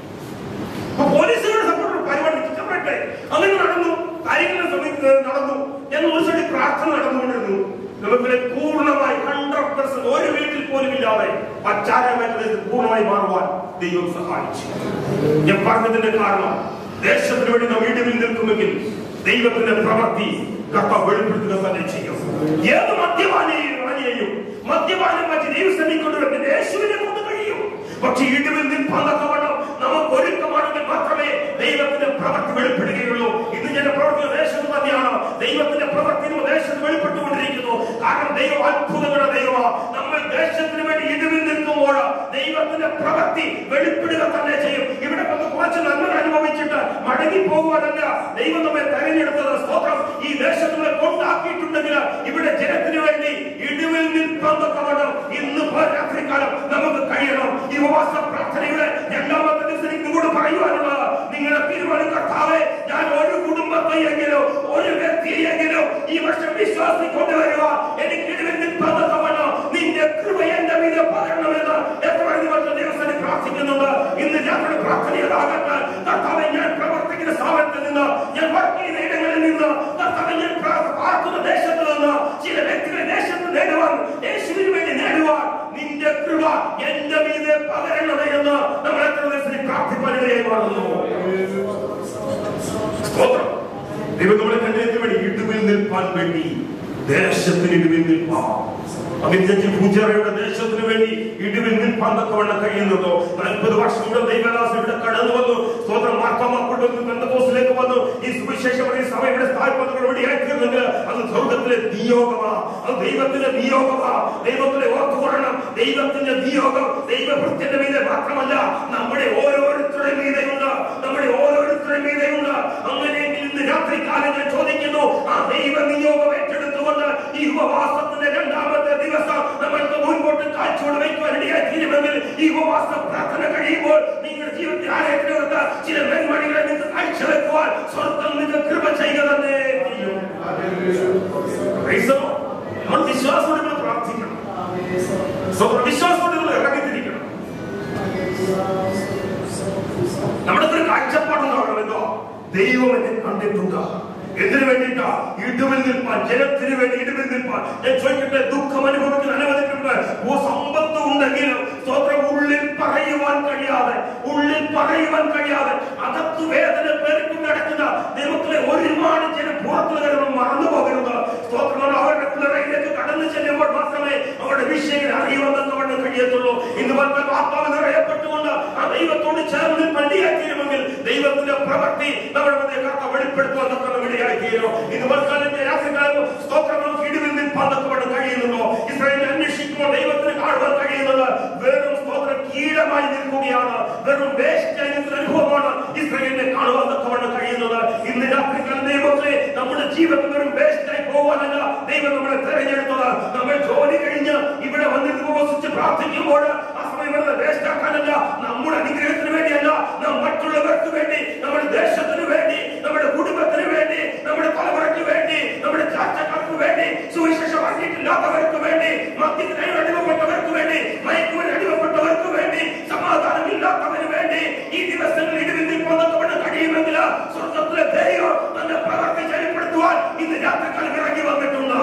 അപ്പൊ പോലീസുകാരുടെ സപ്പോർട്ട് പരിപാടി ഇഷ്ടപ്പെട്ടെ അങ്ങനെ നടന്നു കാര്യങ്ങളുടെ സമയത്ത് നടന്നു ഞങ്ങൾ ഒരു സൈഡിൽ പ്രാർത്ഥന നടന്നുകൊണ്ടിരുന്നു നമുക്കിടെ പൂർണ്ണമായി ഹൺഡ്രഡ് പെർസെന്റ് ഒരു വീട്ടിൽ പോലും ഇല്ലാതെ പച്ചാര മേഖലയിൽ പൂർണ്ണമായി മാറുവാൻ ദൈവം സഹായിച്ചു ഞാൻ പറഞ്ഞതിന്റെ കാരണം ദേശത്തിന് വേണ്ടി നാം ഇടിവിൽ നിൽക്കുമെങ്കിൽ ദൈവത്തിന്റെ പ്രവൃത്തി കർത്താവ് വെളിപ്പെടുത്തുക തന്നെ ചെയ്യും ഏത് മദ്യപാനെയും റാണിയെയും മദ്യപാനം മറ്റ് ദൈവസ്ഥനെ കൊണ്ടുവരുന്ന യേശുവിനെ കൊണ്ട് കഴിയും പക്ഷെ ഇടിവിൽ നിൽപ്പാന്നൊക്കെ നമുക്ക് ഒരുക്കമാണെങ്കിൽ മാത്രമേ ദൈവത്തിന്റെ പ്രവൃത്തി വെളിപ്പെടുകയുള്ളൂ ഇന്ന് ഞാൻ പ്രവർത്തിക്കുന്ന ദേശത്ത് തന്നെയാണ് ദൈവത്തിന്റെ പ്രവൃത്തി നമ്മുടെ ദേശത്ത് വെളിപ്പെട്ടുകൊണ്ടിരിക്കുന്നു കാരണം ദൈവം അത്ഭുതങ്ങളുടെ ദൈവമാണ് നമ്മൾ ദേശത്തിന് വേണ്ടി ഇടിവിൽ നിൽക്കുമ്പോൾ ദൈവത്തിന്റെ പ്രവൃത്തി വെളിപ്പെടുക തന്നെ ചെയ്യും ഇവിടെ വന്ന് കുറച്ച് നന്മ അനുഭവിച്ചിട്ട് മടങ്ങി പോകുവാനല്ല ദൈവം നമ്മെ തെരഞ്ഞെടുത്തത് സ്തോത്രം ഈ ദേശത്ത് നമ്മളെ കൊണ്ടാക്കിയിട്ടുണ്ടെങ്കിൽ ഇവിടെ ജനത്തിന് വേണ്ടി ഇടിവിൽ നിൽപ്പന്നൊക്കെ വേണം ഇന്ന് രാത്രികാലം നമുക്ക് കഴിയണം ഈ ഉപവാസ പ്രാർത്ഥനയുടെ രണ്ടാമത്തെ ദിവസം നിങ്ങളോട് പറയുവാനുള്ളത് നിങ്ങളുടെ തീരുമാനം കർത്താവെ ഞാൻ ഒരു കുടുംബത്തെയെങ്കിലോ ഒരു വ്യക്തിയെങ്കിലോ ഈ വർഷം വിശ്വാസി കൊണ്ടുവരിക എനിക്ക് ഇടിവിൽ നിൽപ്പന്നൊക്കെ വേണം നിന്റെ കൃപ എന്റെ മീതെ പകരണമെന്ന് എത്ര ദിവസം ദിവസം പ്രാർത്ഥിക്കുന്നുണ്ട് ഇന്ന് ഞങ്ങളുടെ പ്രാർത്ഥനയിലാകട്ടെ കർത്താവെ ഞാൻ പ്രവർത്തിക്കുന്ന സ്ഥാപനത്തിൽ നിന്ന് ഞാൻ വർക്ക് ചെയ്യുന്ന ഇടങ്ങളിൽ നിന്ന് കർത്താവെ ഞാൻ പ്ര- പാർക്കുന്ന ദേശത്ത് നിന്ന് ചില വ്യക്തികളെ ദേശത്ത് നേടുവാൻ യേശുവിന് വേണ്ടി നേടുവാൻ നിന്റെ കൃപ എന്റെ മീതെ പകരണമേ എന്ന് നമ്മൾ എത്ര ദിവസം പ്രാർത്ഥിപ്പാനിടയായി മാറുന്നു സ്തോത്രം ദൈവം നമ്മളെ കണ്ടതിന് വേണ്ടി ഇടുവിൽ നിൽപ്പാൻ വേണ്ടി ദേശത്തിന് ഇടുവിൽ നിൽപ്പാൻ അമിതജി പൂജാരയുടെ ദേശത്തിന് വേണ്ടി ഇടിവിൽ നിൽപ്പാൻ തക്കവണ്ണം കഴിയുന്നതോ നാൽപ്പത് വർഷം ഇവിടെ ദൈവദാസ് ഇവിടെ കടന്നു വന്നു സ്വന്തം മാർക്കമ്മ കൊണ്ടുവന്ന് ബന്ധകോസിലേക്ക് വന്നു ഈ സുവിശേഷം ഈ സഭ ഇവിടെ സ്ഥാപിക്കുന്നത് വെടിയാക്കിയിരുന്നെങ്കിൽ അത് സ്വർഗത്തിലെ നിയോഗമാ അത് ദൈവത്തിന്റെ നിയോഗമാ ദൈവത്തിലെ ഓർത്തുകൊള്ളണം ദൈവത്തിന്റെ നിയോഗം ദൈവഭൃത്യന്റെ മീതെ മാത്രമല്ല നമ്മുടെ ഓരോരുത്തരുടെ മീതെയുണ്ട് നമ്മുടെ ഓരോരുത്തരുടെ മീതെയുണ്ട് അങ്ങനെയെങ്കിൽ ഇന്ന് രാത്രി കാലം ഞാൻ ചോദിക്കുന്നു ആ ദൈവ നിയോഗം ഏറ്റെടുത്തുകൊണ്ട് ഈ ഉപവാസത്തിന്റെ രണ്ടാമത്തെ ദിവസം നമ്മൾക്ക് മുൻപോട്ട് കാഴ്ചയോട് വയ്ക്കുവാൻ ഇടയായി തീരുമെങ്കിൽ ഈ ഉപവാസ പ്രാർത്ഥന കഴിയുമ്പോൾ നിങ്ങളുടെ ജീവിതത്തിൽ ആലയത്തിനകത്ത് ചില നെന്മണികളെ നിങ്ങൾക്ക് കാഴ്ചവെക്കുവാൻ സ്വർഗം നിങ്ങൾക്ക് കൃപ ചെയ്യുക തന്നെ ചെയ്യും. Praise the Lord. നമ്മൾ വിശ്വാസത്തോടെ നമ്മൾ പ്രാർത്ഥിക്കണം സ്വന്തം വിശ്വാസത്തോടെ നമ്മൾ ഇറങ്ങിത്തിരിക്കണം നമ്മുടെ ഒരു കാഴ്ചപ്പാടുണ്ടാവണം എന്തോ ദൈവം എന്നെ കണ്ടിട്ടുണ്ട് എന്തിനു വേണ്ടിയിട്ടാ ഇടിവിൽ നിൽപ്പാൻ ജനത്തിന് വേണ്ടി ഇടിവിൽ നിൽപ്പാൻ ഞാൻ ചോദിക്കട്ടെ ദുഃഖം അനുഭവിക്കുന്ന അനവധി പേരുണ്ട് ഓ സമ്പത്ത് ഉണ്ടെങ്കിലും സ്തോത്രം ഉള്ളിൽ പറയുവാൻ കഴിയാതെ ഉള്ളിൽ പറയുവാൻ കഴിയാതെ അകത്ത് വേദന പേർക്കും നടക്കുന്ന ദൈവത്തിലെ ഒരുപാട് ജനം പുറത്തു വരുമ്പോൾ മറന്നു പോകരുത് സ്തോത്രം അവരുടെ കുളറയിലേക്ക് കടന്നു ചെല്ലുമ്പോൾ മാത്രമേ അവരുടെ വിഷയങ്ങൾ അറിയുമെന്നവണ്ണം കഴിയത്തുള്ളൂ ഇന്ന് പറഞ്ഞ ആത്മാവ് നിറയപ്പെട്ടുകൊണ്ട് ആ ദൈവത്തോട് ചേർന്ന് പള്ളിയാക്കിയിരുമെങ്കിൽ ദൈവത്തിന്റെ പ്രവൃത്തി നമ്മുടെ മധ്യ കർത്ത വെളിപ്പെടുത്തുവാൻ തക്ക വിളിയാക്കിയോ ഇന്ന് വർക്കാലത്തെ രാത്രികാലം സ്തോത്രം നമുക്ക് ഇടിവിൽ നിൽപ്പാൻ തക്കവണ്ണം കഴിയുന്നുണ്ടോ ഇസ്രായേലിനെ അന്വേഷിക്കുമ്പോൾ ദൈവത്തിന് കാണുവാൻ കഴിയുന്നത് വെറും സ്തോത്രം കീഴമായി നിൽക്കുകയാണ് വെറും വേസ്റ്റ് അനുഭവമാണ് ഇസ്രായേലിനെ കാണുവാൻ തക്കവണ്ണം കഴിയുന്നത് ഇന്ന് രാത്രികാലം ദൈവത്തെ നമ്മുടെ ജീവിതം വെറും വേസ്റ്റായി പോകാനല്ല ദൈവം നമ്മളെ തെരഞ്ഞെടുത്തത് നമ്മൾ ജോലി കഴിഞ്ഞ് ഇവിടെ വന്നിരുന്ന് ഉപവസിച്ച് പ്രാർത്ഥിക്കുമ്പോൾ ആ സമയം വെറുതെ വേസ്റ്റ് ആക്കാനല്ല നമ്മുടെ അനുഗ്രഹത്തിന് വേണ്ടിയല്ല നാം മറ്റുള്ളവർക്ക് വേണ്ടി നമ്മുടെ ദേശത്തിന് വേണ്ടി നമ്മുടെ കുടുംബത്തിന് വേണ്ടി നമ്മുടെ തലമുറയ്ക്ക് വേണ്ടി നമ്മുടെ ചാച്ചക്കാർക്ക് വേണ്ടി സുവിശേഷം അറിഞ്ഞിട്ടില്ലാത്തവർക്ക് വേണ്ടി മദ്യത്തിന് അടിമപ്പെട്ടവർക്ക് വേണ്ടി മയക്കുവിന് അടിമപ്പെട്ടവർക്ക് വേണ്ടി സമാധാനമില്ലാത്തവന് വേണ്ടി ഈ ദിവസങ്ങളിൽ ഇടിവിൽ നിൽക്കുന്നവണ്ണം കഴിയുമെങ്കിൽ സ്വർഗത്തിലെ ദൈവം തന്റെ പ്രവർത്തി ചെളിപ്പെടുത്തുവാൻ ഇന്ന് രാത്രിക്കാലം ഇറങ്ങി വന്നിട്ടുണ്ട്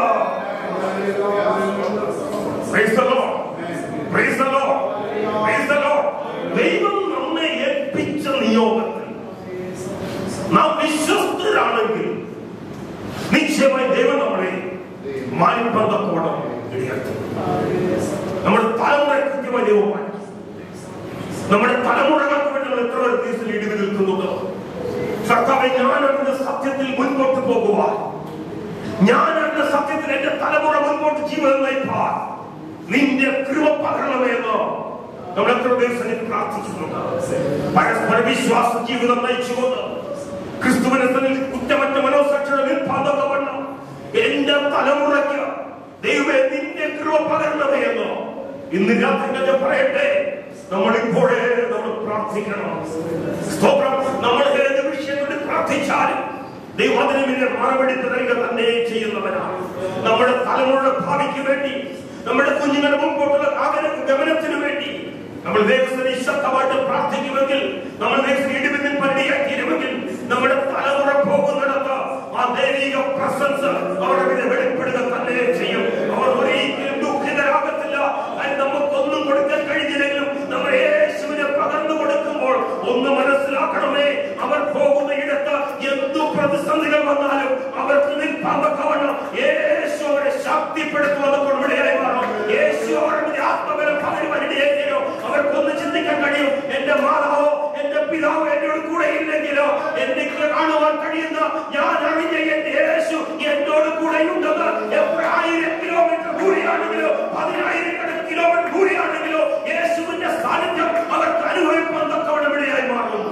Praise the Lord. Praise the Lord. Praise the Lord. ദൈവം നമ്മെ ഏൽപ്പിച്ച നിയോഗത്തിൽ നാം വിശ്വസ്തരാണെങ്കിൽ നിശ്ചയമായി ദൈവം നമ്മളെ മാനിപ്പന്തക്കോണം ഇടയാക്കും നമ്മുടെ തലമുറ കൃത്യമായി ദൈവം മാറ്റി നമ്മുടെ തലമുറകൾക്ക് വേണ്ടി നമ്മൾ എത്ര പേർ കേസിൽ ഇടിവ് നിൽക്കുന്നുണ്ട് കർത്താവെ ഞാൻ അതിന്റെ സത്യത്തിൽ മുൻപോട്ട് പോകുവാൻ ഞാൻ അതിന്റെ സത്യത്തിൽ എന്റെ തലമുറ മുൻപോട്ട് ജീവിതം നയിപ്പാൻ നിന്റെ കൃപ പകരണമെന്ന് നമ്മൾ എത്ര ദിവസം പ്രാർത്ഥിക്കുന്നുണ്ട് പരസ്പര വിശ്വാസ ജീവിതം നയിച്ചുകൊണ്ട് ക്രിസ്തുവിനെ തന്നിൽ കുറ്റമറ്റ മനോസാക്ഷിയുടെ നിൽപ്പാതവണ്ണം എന്റെ തലമുറയ്ക്ക് ദൈവമേ നിന്റെ കൃപ പകരണമേ എന്ന് ഇന്ന് രാത്രി ഞാൻ പറയട്ടെ നമ്മൾ ഇപ്പോഴേ നമ്മൾ പ്രാർത്ഥിക്കണം സ്തോത്രം നമ്മൾ ഏത് വിഷയത്തിൽ പ്രാർത്ഥിച്ചാലും ദൈവം അതിന് പിന്നെ മറുപടി തരിക തന്നെ ചെയ്യുന്നവനാണ് നമ്മുടെ തലമുറയുടെ ഭാവിക്ക് വേണ്ടി നമ്മുടെ കുഞ്ഞുങ്ങളുടെ മുമ്പോട്ടുള്ള ആഗ്രഹ ഗമനത്തിന് വേണ്ടി നമ്മൾ ദൈവത്തിന് ശക്തമായിട്ട് പ്രാർത്ഥിക്കുമെങ്കിൽ നമ്മൾ ദൈവത്തിന് ഇടിവിൽ പണിയാക്കിയിരുമെങ്കിൽ നമ്മുടെ തലമുറ പോകുന്നിടത്ത് ആ ദൈവിക പ്രസൻസ് അവരുടെ പിന്നെ വെളിപ്പെടുക തന്നെ ചെയ്യും അവർ ഒരിക്കലും ദുഃഖിതരാകത്തില്ല അത് നമുക്കൊന്നും കൊടുക്കാൻ കഴിഞ്ഞില്ലെങ്കിലും നമ്മൾ യേശുവിനെ പകർന്നു കൊടുക്കുമ്പോൾ ഒന്ന് മനസ്സിലാക്കണമേ അവർ പോകുന്ന ഇടത്ത് എന്തു പ്രതിസന്ധികൾ വന്നാലും അവർക്ക് നിൽപ്പാൻ തക്കവണ്ണം യേശു അവരെ ശക്തിപ്പെടുത്തുന്നത് ഇടയായി മാറും യേശു അവരുടെ ആത്മബലം പകരുവാൻ ഇടയായി തീരും അവർക്കൊന്ന് ചിന്തിക്കാൻ കഴിയും എന്റെ മാതാവോ എന്റെ പിതാവോ എന്നോട് കൂടെ ഇല്ലെങ്കിലോ എനിക്ക് കാണുവാൻ കഴിയുന്ന ഞാൻ അറിഞ്ഞ എന്റെ യേശു എന്നോട് കൂടെ ഉണ്ടെന്ന് എത്ര ആയിരം കിലോമീറ്റർ ദൂരെയാണെങ്കിലോ പതിനായിരക്കണക്കിന് കിലോമീറ്റർ ദൂരെയാണെങ്കിലോ യേശുവിന്റെ സാന്നിധ്യം അവർക്ക് അനുഭവിക്കാൻ തക്കവണ്ണം ഇടയായി മാറും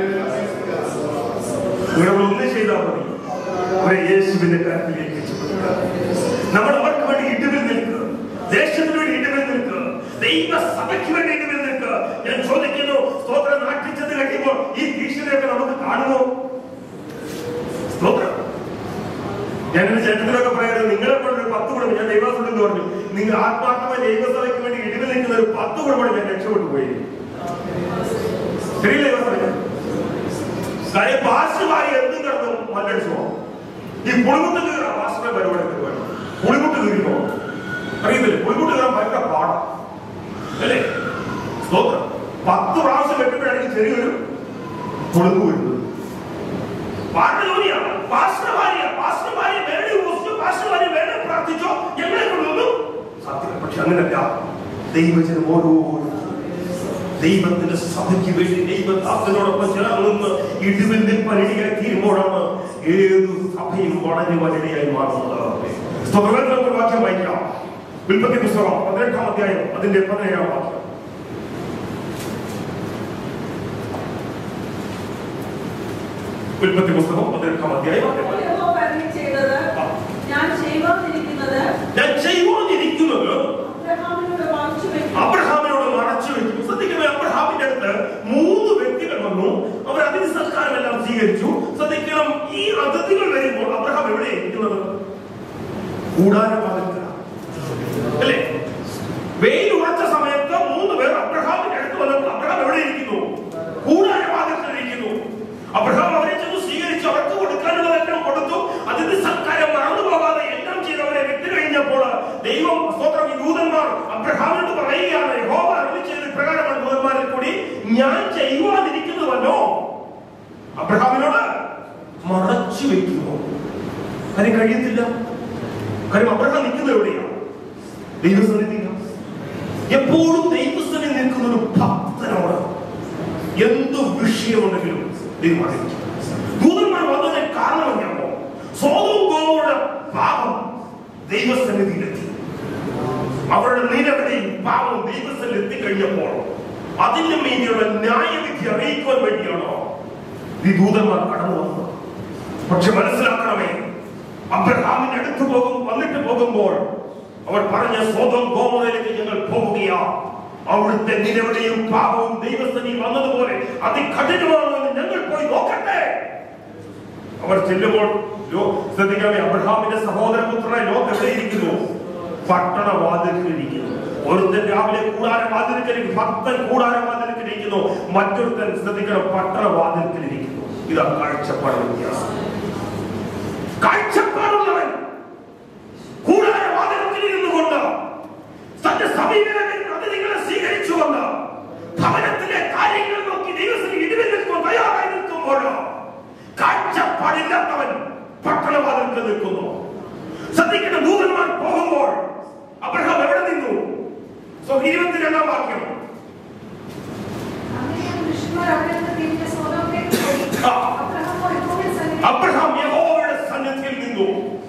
ഇവിടെ ഒന്ന് ചെയ്താൽ മതി അവരെ യേശുവിന്റെ കാര്യത്തിലേക്ക് വെച്ചുകൊടുക്കുക. നമ്മൾ അവർക്ക് വേണ്ടി ഇടിവിൽ നിൽക്കുക ദേശത്തിന് വേണ്ടി ഇടിവിൽ നിൽക്കുക ദൈവ സഭയ്ക്ക് വേണ്ടി ഇടിവിൽ നിൽക്കുക ഞാൻ ചോദിക്കുന്നു സ്തോത്രം നാട്ടിച്ചത് കഴിയുമ്പോൾ ഈ ഭീഷണിയൊക്കെ നമുക്ക് കാണുമോ സ്തോത്രം ഞാൻ ചരിത്രത്തിലൊക്കെ പറയുന്നത് നിങ്ങളെ കൊണ്ട് ഒരു പത്ത് കുടുംബം ഞാൻ ദൈവസഭ എന്ന് പറഞ്ഞു നിങ്ങൾ ആത്മാർത്ഥമായ ദൈവസഭയ്ക്ക് വേണ്ടി ഇടിവിൽ നിൽക്കുന്ന ഒരു പത്ത് കുടുംബം ഞാൻ രക്ഷപ്പെട്ടു പോയി ശരിയല്ലേ ദൈവസഭ കാര്യം ഭാഷമായി എന്തും കിടന്നു മല്ലടിച്ചു പോകും ഈ പുളിമുട്ട് കീറാൻ ഭാഷയുടെ പരിപാടി പരിപാടി പുളിമുട്ട് കീറിപ്പോ അറിയത്തില്ലേ പുളിമുട്ട് കീറാൻ ഭയങ്കര പാടാം അല്ലേ സ്തോത്രം പത്ത് പ്രാവശ്യം കെട്ടുമ്പോഴാണെങ്കിൽ ചെറിയൊരു പുളിപ്പ് വരുന്നത് പാട്ട് ജോലിയാണ് പാസ്റ്റർമാരിയ പാസ്റ്റർമാരിയെ വേണ്ടി ഉപസിച്ചു പാസ്റ്റർമാരിയെ വേണ്ടി പ്രാർത്ഥിച്ചോ ഞങ്ങളെ കൊണ്ടൊന്നും സത്യം പക്ഷെ അങ്ങനല്ല ദൈവജനം ഓരോരുത്തരും ദൈവത്തിന്റെ സഭയ്ക്ക് വേണ്ടി ദൈവദാസനോടൊപ്പം ചേർന്ന് ഇടിവിൽ നിൽപ്പനിടിയായി തീരുമ്പോഴാണ് ഏത് സഭയും വളഞ്ഞു വനിടയായി മാറുന്നത് സ്തോത്രം നമുക്ക് വാക്യം വായിക്കാം ഉൽപ്പത്തി പുസ്തകം പതിനെട്ടാം അധ്യായം അതിന്റെ പതിനേഴാം വാക്യം ഉൽപ്പത്തി പുസ്തകം പതിനെട്ടാം അധ്യായം അതിന്റെ പതിനേഴാം. യഹോവ അരുളി ചെയ്തത് ഞാൻ ചെയ്യുവാനിരിക്കുന്നത് ഞാൻ ചെയ്യുവാനിരിക്കുന്നത് അബ്രഹാമിനോട് മറച്ചു വെക്കും അബ്രഹാമിനോട് മറച്ചു വെച്ചു ശ്രദ്ധിക്കണേ അബ്രഹാമിന്റെ അടുത്ത് മൂന്ന് വ്യക്തികൾ വന്നു അവർ അതിഥി സൽക്കാരമെല്ലാം സ്വീകരിച്ചു ശ്രദ്ധിക്കണം ഈ അതിഥികൾ വരുമ്പോൾ അബ്രഹാം എവിടെ ഇരിക്കുന്നത് കൂടാരവാദത്തിലാണ് അല്ലേ വെയിൽ ഉറച്ച സമയത്ത് മൂന്ന് പേർ അബ്രഹാമിന്റെ അടുത്ത് വന്നപ്പോൾ അബ്രഹാം എവിടെ ഇരിക്കുന്നു കൂടാരവാദത്തിൽ ഇരിക്കുന്നു അബ്രഹാം അവരെ ചെന്ന് സ്വീകരിച്ചു അവർക്ക് കൊടുക്കാനുള്ളതെല്ലാം കൊടുത്തു ഞാൻ ചെയ്യുവാനിരിക്കുന്നതല്ലോ അബ്രഹാമിനോട് മറച്ചു വെക്കുന്നു അതിന് കഴിയത്തില്ല കാര്യം അബ്രഹാം നിൽക്കുന്നത് എവിടെയാണ് ദൈവസന്നിധിയിലാണ് എപ്പോഴും ദൈവസ്ഥനിൽ നിൽക്കുന്ന ഒരു ഭക്തനോട് എന്ത് വിഷയമുണ്ടെങ്കിലും ദൈവം അറിയിക്കും ദൂതന്മാർ വന്നതിന് കാരണം എന്താണോ സ്വതവും ഗോവയുടെ പാപം ദൈവസന്നിധിയിലെത്തി അവരുടെ നിരവധിയും പാപം ദൈവസ്ഥനിൽ എത്തിക്കഴിഞ്ഞപ്പോൾ അതിന്റെ മേലെയുള്ള ന്യായവിധി അറിയിക്കുവാൻ വേണ്ടിയാണോ ഈ ദൂതന്മാർ കടന്നു വന്നത് പക്ഷെ മനസ്സിലാക്കണമേ അബ്രഹാമിന്റെ അടുത്ത് പോകും വന്നിട്ട് പോകുമ്പോൾ അവർ പറഞ്ഞ സ്വതം ഗോമതയിലേക്ക് ഞങ്ങൾ പോവുകയാ അവിടുത്തെ നിലവിളിയും പാപവും ദൈവസ്ഥനിൽ വന്നതുപോലെ അതികഠിനമാണോ എന്ന് ഞങ്ങൾ പോയി നോക്കട്ടെ അവർ ചെല്ലുമ്പോൾ ലോ- ശ്രദ്ധിക്കണമേ അബ്രഹാമിന്റെ സഹോദരപുത്രനെ ലോകം എവിടെയിരിക്കുന്നു പട്ടണ വാതിൽക്കിരിക്കുന്നു ഒരുത്തൻ രാവിലെ കൂടാര വാതിൽക്കലിരിക്കുന്നു ഭക്തൻ കൂടാര വാതിൽക്കിരിക്കുന്നു മറ്റൊരുത്തൻ ശ്രദ്ധിക്കണം പട്ടണ വാതിൽക്കിലിരിക്കുന്നു ഇതാ കാഴ്ചപ്പാട് വ്യത്യാസം കാഴ്ചപ്പാടുള്ളവൻ കൂടാര വാതിൽക്കിലിരുന്നു കൊണ്ട് തന്റെ സമീപനത്തിൽ പ്രതിനിധികളെ സ്വീകരിച്ചുകൊണ്ട് ഭവനത്തിലെ കാര്യങ്ങൾ നോക്കി ദൈവത്തിന് ഇടിവിൽ നിൽക്കുമ്പോൾ തയ്യാറായി നിൽക്കുമ്പോഴോ കാഴ്ചപ്പാടില്ലാത്തവൻ പട്ടണവാതിൽക്ക് നിൽക്കുന്നു ശ്രദ്ധിക്കുന്ന ദൂതന്മാർ പോകുമ്പോൾ അബ്രഹാം എവിടെ നിന്നു സോ ഇരുപത്തിരണ്ടാം വാക്യം അങ്ങനെ പുരുഷന്മാർ അവിടെ നിന്ന് തിരിഞ്ഞ് സോതോമിലേക്ക് പോയി. ആ. അബ്രഹാമോ യഹോവയുടെ സന്നിധിയിൽ അബ്രഹാം യഹോവയുടെ സന്നിധിയിൽ നിന്നു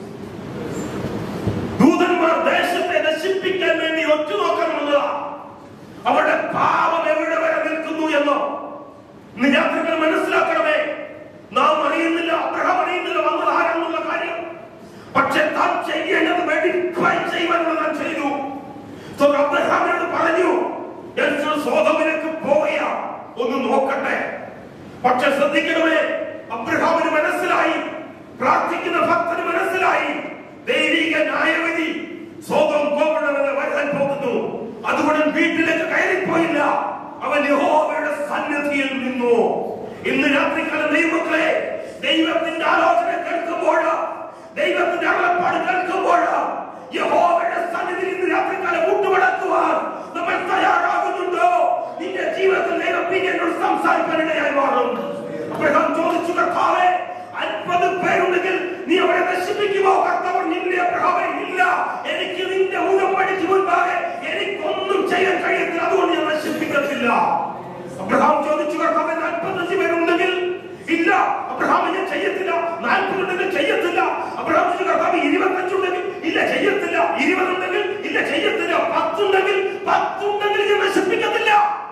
ദൂതന്മാർ ദേശത്തെ നശിപ്പിക്കാൻ വേണ്ടി ഒറ്റുനോക്കണമെന്നതാ അവരുടെ പാപം എവിടെ വരെ നിൽക്കുന്നു എന്നോ ഇന്ന് രാത്രികൾ മനസ്സിലാക്കണമേ നാം അറിയുന്നില്ല അബ്രഹാം അറിയുന്നില്ല വന്നത് ആരാണെന്നുള്ള കാര്യം പക്ഷെ താൻ ചെയ്യേണ്ടത് വെടിപ്പായി ചെയ്യുവാനുള്ള താൻ ചെയ്തു So അബ്രഹാമിനോട് പറഞ്ഞു ഞാൻ സ്വതമിലേക്ക് പോവുകയാ ഒന്ന് നോക്കട്ടെ പക്ഷെ ശ്രദ്ധിക്കണമേ അബ്രഹാമിന് മനസ്സിലായി പ്രാർത്ഥിക്കുന്ന ഭക്തന് മനസ്സിലായി ദൈവിക ന്യായവിധി സ്വതം ഗോപുരമെന്ന് വരാൻ പോകുന്നു അതുകൊണ്ട് വീട്ടിലേക്ക് കയറിപ്പോയില്ല അവൻ യഹോവയുടെ സന്നിധിയിൽ നിന്നു ഇന്ന് രാത്രികാലം ദൈവമക്കളെ ദൈവത്തിന്റെ ആലോചന കേൾക്കുമ്പോൾ ദൈവത്തിന്റെ അരുളപ്പാട് കേൾക്കുമ്പോൾ യഹോവയുടെ സന്നിധിയിൽ ഇന്ന് രാത്രികാലം കൂട്ടുമടക്കുവാൻ നമ്മൾ തയ്യാറാകുന്നുണ്ടോ നിന്റെ ജീവിതത്തിൽ ദൈവം പിന്നെ എന്നോട് സംസാരിക്കാനിടയായി മാറും അബ്രഹാം ചോദിച്ചു കർത്താവേ അൻപത് പേരുണ്ടെങ്കിൽ നീ അവരെ നശിപ്പിക്കുമോ കർത്താവ് നിന്റെ അബ്രഹാമേ ഇല്ല എനിക്ക് നിന്റെ ഉടമ്പടിക്ക് മുൻപാകെ എനിക്കൊന്നും ചെയ്യാൻ കഴിയത്തില്ല അതുകൊണ്ട് ഞാൻ നശിപ്പിക്കത്തില്ല അബ്രഹാം ചോദിച്ചു കർത്താവെ നാൽപ്പത്തഞ്ച് പേരുണ്ടെങ്കിൽ ഇല്ല അബ്രഹാം ഞാൻ ചെയ്യത്തില്ല നാൽപ്പതുണ്ടെങ്കിൽ ചെയ്യത്തില്ല അബ്രഹാം ചോദിച്ചു കർത്താവ് ഇരുപത്തഞ്ചുണ്ടെങ്കിൽ ഇല്ല ചെയ്യത്തില്ല ഇരുപതുണ്ടെങ്കിൽ ഇല്ല ചെയ്യത്തില്ല പത്തുണ്ടെങ്കിൽ പത്തുണ്ടെങ്കിൽ ഞാൻ നശിപ്പിക്കത്തില്ല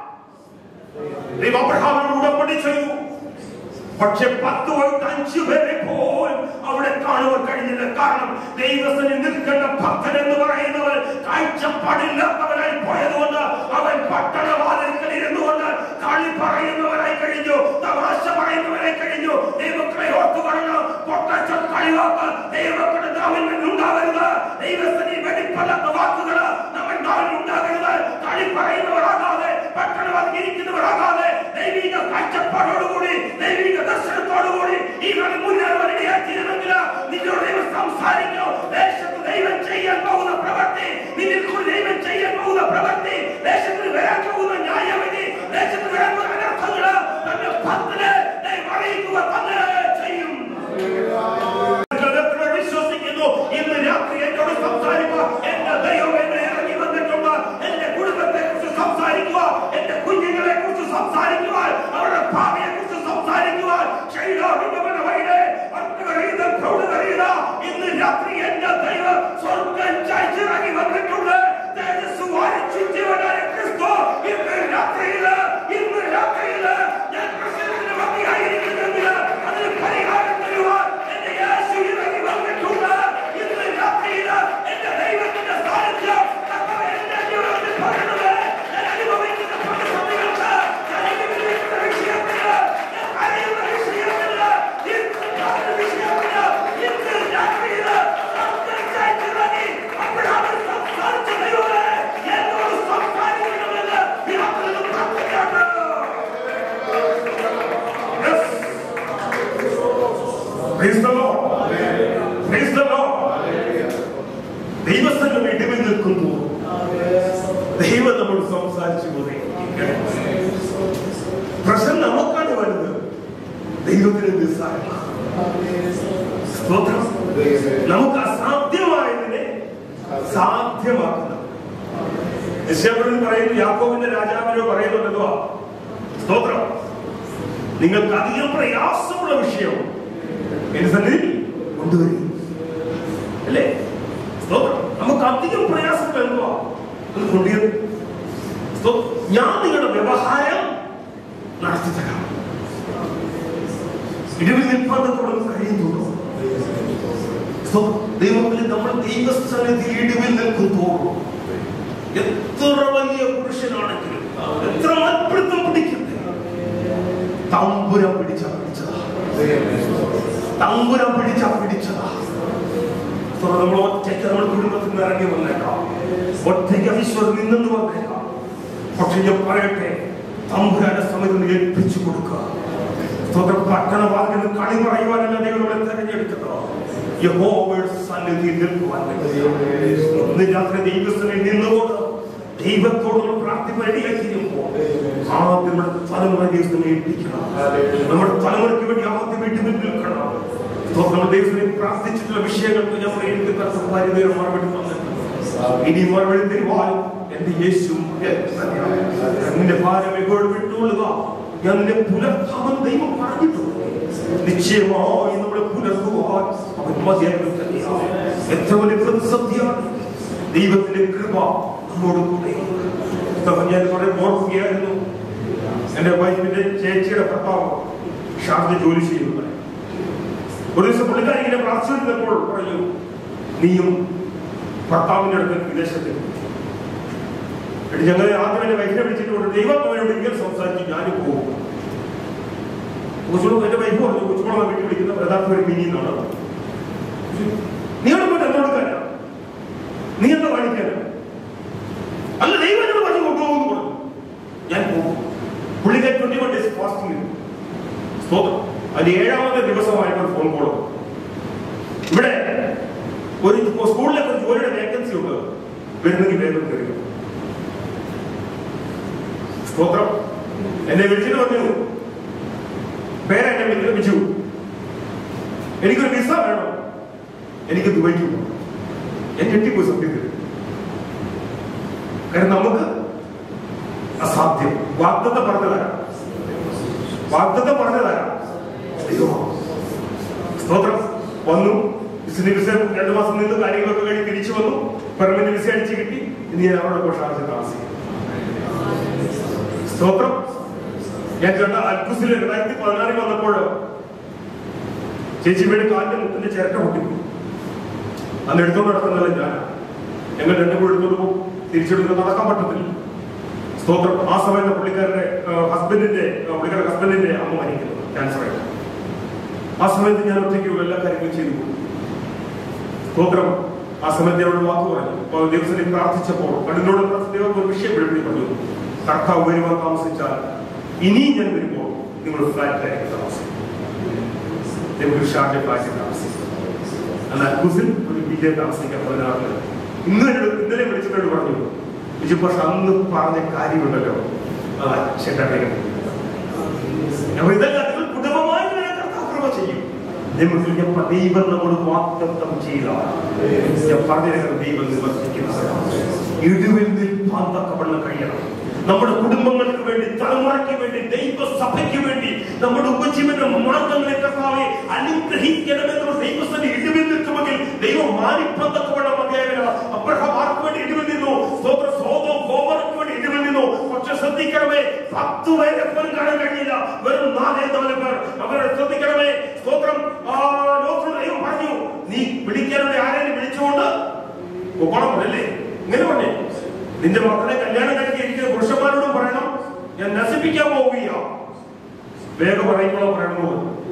ദൈവം അബ്രഹാമിനോട് ഉടമ്പടി ചെയ്തു പക്ഷെ പത്ത് പോയിട്ട് അഞ്ചു പേരെ പോലും അവിടെ കാണുവാൻ കഴിഞ്ഞില്ല കാരണം ദൈവത്തിന് നിൽക്കേണ്ട ഭക്തൻ എന്ന് പറയുന്നവൻ കാഴ്ചപ്പാടില്ലാത്തവനായി പോയതുകൊണ്ട് അവൻ പട്ടണവാതിൽക്കൽ ഇരുന്നുകൊണ്ട് കളി പറയുന്നവനായി കഴിഞ്ഞു തമാശ പറയുന്നവനായി കഴിഞ്ഞു ദൈവങ്ങളെ ഓർത്തു പറഞ്ഞു പൊട്ടച്ച കളിവാക്ക് ദൈവത്തിന്റെ നാവിൽ നിന്നുണ്ടാകരുത് ദൈവത്തിന് വെടിപ്പല്ലാത്ത വാക്കുകൾ നമ്മൾ നാവിൽ ഉണ്ടാകരുത് കളി പറയുന്നവരാകാതെ പട്ടണവാതിൽ ഇരിക്കുന്നവരാകാതെ ദൈവിക കാഴ്ചപ്പാടോടുകൂടി ദൈവിക ദർശനത്തോടുകൂടി ഈ കളി മുന്നേറുവാൻ ഇടയാക്കിയിരുന്നെങ്കിൽ നിന്നോട് ദൈവം സംസാരിക്കോ ദേശത്ത് ദൈവം ചെയ്യാൻ പോകുന്ന പ്രവൃത്തി നിന്നിൽ കൂടി ദൈവം ചെയ്യാൻ പോകുന്ന പ്രവൃത്തി ദേശത്തിന് വരാൻ പോകുന്ന ന്യായവിധി ദേശത്തിന് വരാൻ പോകുന്ന അനർത്ഥങ്ങള് തന്റെ ഭക്തനെ ദൈവം അറിയിക്കുക തന്നെ ചെയ്യും എത്ര വിശ്വസിക്കുന്നു ഇന്ന് രാത്രി എന്നോട് സംസാരിക്കുക എന്റെ ദൈവം എന്നെ ഇറങ്ങി വന്നിട്ടുണ്ട് എന്റെ കുടുംബത്തെ കുറിച്ച് സംസാരിക്കുക എന്റെ കുഞ്ഞുങ്ങളെ കുറിച്ച് സംസാരിക്കുക അവരുടെ ഭാവിയെ കുറിച്ച് സംസാരിക്കുക ശൈലാഭിമന വൈഡേ അർത്ഥകരീത പ്രൗഢകരീത ഇന്ന് രാത്രി എന്റെ ദൈവം സ്വർഗം ചായ്ച്ചിറങ്ങി വന്നിട്ടുണ്ട് തേജസ് വാരിച്ചുറ്റിയവനായ ക്രിസ്തു ഇന്ന് രാത്രിയില് ഇന്ന് രാത്രിയില് ഞാൻ പ്രശ്നത്തിന് മതിയായിരിക്കുന്നെങ്കിൽ അതിന് പരിഹാരം തരുവാൻ എന്റെ യേശു ഇറങ്ങി വന്നിട്ടുണ്ട് ഇന്ന് രാത്രിയില് എന്റെ ദൈവത്തിന്റെ സാന്നിധ്യം കർത്താവേ, എന്റെ ജീവിതത്തിൽ പകരുന്നത് ഞാൻ അനുഭവിക്കുന്ന പ്രതിസന്ധികൾക്ക് ഞാൻ അനുഭവിക്കുന്ന വിഷയത്തിന് ഞാൻ അറിയുന്ന വിഷയത്തിന് ഇന്ന് കാണുന്ന വിഷയത്തിന് ഇന്ന് രാത്രിയില് സംസാരിച്ചിറങ്ങി അബ്രഹാമിൽ സംസാരിച്ച ദൈവമേ എന്നോട് സംസാരിക്കണമെന്ന് ഈ രാത്രിയിൽ പ്രാർത്ഥിക്കാണ് Yes. Praise the Lord. Praise the Lord. ദൈവസ്ഥലം ഇടിവിൽ നിൽക്കുന്നു ദൈവം നമ്മൾ സംസാരിച്ചു കൊണ്ടിരിക്കും പ്രശ്നം നമുക്കാണ് വരുന്നത് ദൈവത്തിന് നിസ്സാരമാണ് സ്തോത്രം നമുക്ക് അസാധ്യമായതിനെ സാധ്യമാക്കുന്നത് നിശ്ചയപ്പെടുന്ന പറയുന്നു യാക്കോബിന്റെ രാജാവിനോ പറയുന്നുണ്ടല്ലോ സ്തോത്രം നിങ്ങൾക്ക് അധികം പ്രയാസമുള്ള വിഷയം എന്റെ സന്നിധിയിൽ കൊണ്ടുവരും അല്ലേ സ്തോത്രം നമുക്ക് അധികം പ്രയാസമുള്ള എന്തുവാ അത് കൊണ്ടുവരും സ്തോ- ഞാൻ നിങ്ങളുടെ വ്യവഹാരം നടത്തി തരാം ഇടിവിൽ നിൽപ്പാൻ നമുക്ക് കഴിയുന്നുണ്ടോ സ്തോ- ദൈവത്തിൽ നമ്മൾ ദൈവസ്ഥാനത്തിൽ ഇടിവിൽ നിൽക്കുമ്പോൾ എത്ര വലിയ പുരുഷനാണെങ്കിലും എത്ര അത്ഭുതം പിടിക്കട്ടെ തമ്പുരം പിടിച്ച പിടിച്ചതാ തമ്പുരം പിടിച്ച പിടിച്ചതാ സ്തോ, നമ്മൾ ഒറ്റയ്ക്ക് നമ്മുടെ കുടുംബത്തിൽ നിന്ന് ഇറങ്ങി വന്നേക്കാം ഒറ്റയ്ക്ക് ഈശ്വരൻ നിന്നെന്ന് വന്നേക്കാം പക്ഷെ ഞാൻ പറയട്ടെ തമ്പുരാന്റെ സമയത്ത് ഒന്ന് ഏൽപ്പിച്ചു കൊടുക്കുക സ്തോത്രം പട്ടണവാദിൽ കളി പറയുവാനല്ല ദൈവം നമ്മളെ തെരഞ്ഞെടുത്തത് യഹോവയുടെ സന്നിധിയിൽ നിൽക്കുവാൻ ഇന്ന് രാത്രി ദൈവസ്ഥനിൽ നിന്നുകൊണ്ട് ദൈവത്തോട് നമ്മൾ പ്രാർത്ഥിക്കാൻ റെഡിയാക്കിയിരിക്കുമ്പോൾ ആദ്യം നമ്മുടെ തലമുറ ദൈവത്തിനെ ഏൽപ്പിക്കണം നമ്മുടെ തലമുറയ്ക്ക് വേണ്ടി ആദ്യം വീട്ടിൽ നിൽക്കണം സ്തോത്രം, നമ്മൾ ദൈവത്തിനെ പ്രാർത്ഥിച്ചിട്ടുള്ള വിഷയങ്ങൾക്ക് നമ്മൾ എനിക്ക് പരിധിയിൽ മറുപടി തന്നിട്ടുണ്ട് ഇനി മറുപടി തരുവാൻ എന്റെ യേശു നിന്റെ ഭാരം എപ്പോഴും വിട്ടുകൊള്ളുക ഞാൻ നിന്നെ പുലർത്താമെന്ന് ദൈവം പറഞ്ഞിട്ടുണ്ട് നിശ്ചയമായി നമ്മളെ പുലർത്തുവാൻ അവൻ മതിയായി തന്നെയാണ് എത്ര വലിയ പ്രതിസന്ധിയാണ് ദൈവത്തിന്റെ കൃപ നമ്മോട് കൂടെയുണ്ട് ഇതൊക്കെ ഞാൻ കുറെ ഓർക്കുകയായിരുന്നു എന്റെ വൈഫിന്റെ ചേച്ചിയുടെ ഭർത്താവ് ഷാർജ ജോലി ചെയ്യുന്നത് ഒരു ദിവസം പുള്ളിക്കാരി ഇങ്ങനെ പ്രാർത്ഥിച്ചിരുന്നപ്പോൾ പറഞ്ഞു നീയും ഭർത്താവിന്റെ അടുത്ത് വിദേശത്ത് എന്നിട്ട് ഞങ്ങൾ ആദ്യം എന്റെ വൈഫിനെ വിളിച്ചിട്ട് പറഞ്ഞു ദൈവം അവനോട് ഇങ്ങനെ സംസാരിച്ചു ഞാനും പോകും കൊച്ചുകുളം എന്റെ വൈഫ് പറഞ്ഞു കൊച്ചുകുളം വീട്ടിൽ വിളിക്കുന്ന യഥാർത്ഥ ഒരു മിനി എന്നാണ് നീ അവിടെ പോയിട്ട് എന്താ കൊടുക്കാനാ നീ എന്താ കാണിക്കാനാ അല്ല ദൈവം എന്നോട് പറഞ്ഞു കൊണ്ടുപോകുന്നു പറഞ്ഞു ഞാൻ പോകും പുള്ളിക്കാരി ട്വന്റി വൺ ഡേയ്സ് ഫാസ്റ്റിംഗ് സ്തോത്രം അതിന് ഏഴാമത്തെ ദിവസമായപ്പോൾ ഫോൺ കോൾ ഇവിടെ ഒരു സ്കൂളിലെ ഒരു ജോലിയുടെ വേക്കൻസി ഉണ്ട് വരുന്നെങ്കിൽ വേഗം കയറി സ്തോത്രം എന്നെ വിളിച്ചിട്ട് പറഞ്ഞു പേരെ എന്നെ വിളിക്കുന്നത് വിളിച്ചു എനിക്കൊരു വിസ വേണം എനിക്ക് ദുബൈക്ക് പോകണം ഞാൻ ഞെട്ടിപ്പോയി സത്യത്തിൽ കാരണം നമുക്ക് അസാധ്യം വാഗ്ദത്ത പറഞ്ഞതാരാ വാഗ്ദത്ത പറഞ്ഞതാരാ ദൈവം സ്തോത്രം വന്നു വിസിന് വിസ രണ്ടു മാസം നിന്ന് കാര്യങ്ങളൊക്കെ കഴിഞ്ഞ് തിരിച്ചു വന്നു പെർമനന്റ് വിസ അടിച്ച് കിട്ടി ഇനി ഞാൻ അവരുടെ കോഷാർച്ച് താമസിക്കും സ്തോത്രം ഞാൻ കണ്ട അൽക്കുസിൽ രണ്ടായിരത്തി പതിനാറിൽ വന്നപ്പോൾ ചേച്ചി വീട് കാലിന്റെ മുത്തിന്റെ ചിരട്ട പൊട്ടിപ്പോയി അന്ന് എടുത്തോണ്ട് നടക്കുന്നതല്ല ഞാൻ ഞങ്ങൾ രണ്ടും കൂടെ എടുത്തോണ്ട് പോകും തിരിച്ചെടുത്ത് നടക്കാൻ പറ്റത്തില്ല സ്തോത്രം ആ സമയത്ത് പുള്ളിക്കാരുടെ ഹസ്ബൻഡിന്റെ പുള്ളിക്കാരുടെ ഹസ്ബൻഡിന്റെ അമ്മ മരിക്കുന്നത് ക്യാൻസർ ആയിട്ട് ആ സമയത്ത് ഞാൻ ഒറ്റയ്ക്ക് എല്ലാ കാര്യങ്ങളും ചെയ്തു പോകും സ്തോത്രം ആ സമയത്ത് ഞാൻ ഒരു വാക്ക് പറഞ്ഞു അപ്പോൾ ദിവസത്തിൽ പ്രാർത്ഥിച്ചപ്പോൾ കണ്ണിനോട് ദൈവം ഒരു വിഷയം വെളിപ്പെടുത്തി പറഞ്ഞു കർത്താവ് വരുവാൻ താമസിച്ചാൽ ഇനി ഞാൻ വരുമ്പോൾ നിങ്ങൾ ഫ്ലാറ്റിലായിരിക്കും താമസിക്കും നിങ്ങൾക്ക് ഷാർജ ഫ്ലാറ്റിൽ താമസിക്കും എന്നാൽ കുസിൽ ഒരു വിജയം താമസിക്കാൻ പതിനാറില് ഇന്ന് എന്നോട് ഇന്നലെ വിളിച്ചിട്ടോട് പറഞ്ഞു വിജു പക്ഷെ അന്ന് പറഞ്ഞ കാര്യമുണ്ടല്ലോ അതാ ചേട്ടാ അപ്പൊ ഇതെല്ലാം നിങ്ങൾ കുടുംബമായി ഇതിനെ കർത്താവ് കൃപ ചെയ്യും നിങ്ങൾക്ക് ഞാൻ പ- ദൈവം നമ്മോട് വാഗ്ദത്തം ചെയ്ത ഞാൻ പറഞ്ഞിരിക്കുന്ന ദൈവം നിവർത്തിക്കുന്നവരാണ് ഇടിവിൽ നിൽപ്പാൻ തക്കവണ്ണം കഴിയണം നമ്മുടെ കുടുംബങ്ങൾക്ക് വേണ്ടി തലമുറയ്ക്ക് വേണ്ടി ദൈവസഭയ്ക്ക് വേണ്ടി നമ്മുടെ ഉപജീവന മാർഗങ്ങളെ കർത്താവെ അനുഗ്രഹിക്കണമെന്നുള്ള ദൈവസ്ഥനെ ഇടിവിൽ നിൽക്കുമെങ്കിൽ ദൈവം മാനിപ്പാൻ തക്കവണ്ണം മതിയായവരാ അബ്രഹാം ആർക്ക് വേണ്ടി ഇടിവിൽ നിന്നു സ്തോത്ര സ്വതോ ഗോമർക്ക് വേണ്ടി ഇടിവിൽ നിന്നു പക്ഷെ ശ്രദ്ധിക്കണമേ പത്ത് പേരെ പോലും കാണാൻ കഴിയില്ല വെറും നാലേ നാല് പേർ അവരെ ശ്രദ്ധിക്കണമേ സ്തോത്രം ആ ലോകത്തോട് ദൈവം പറഞ്ഞു നീ വിളിക്കാനുള്ള ആരെയും വിളിച്ചുകൊണ്ട് പോകണം അല്ലേ ഇങ്ങനെ പറഞ്ഞേ നിന്റെ മക്കളെ കല്യാണം കഴിക്കാൻ ഇരിക്കുന്ന പുരുഷന്മാരോടും പറയണം ഞാൻ നശിപ്പിക്കാൻ പോവുകയ വേഗം പറയുമ്പോൾ പറയണമോ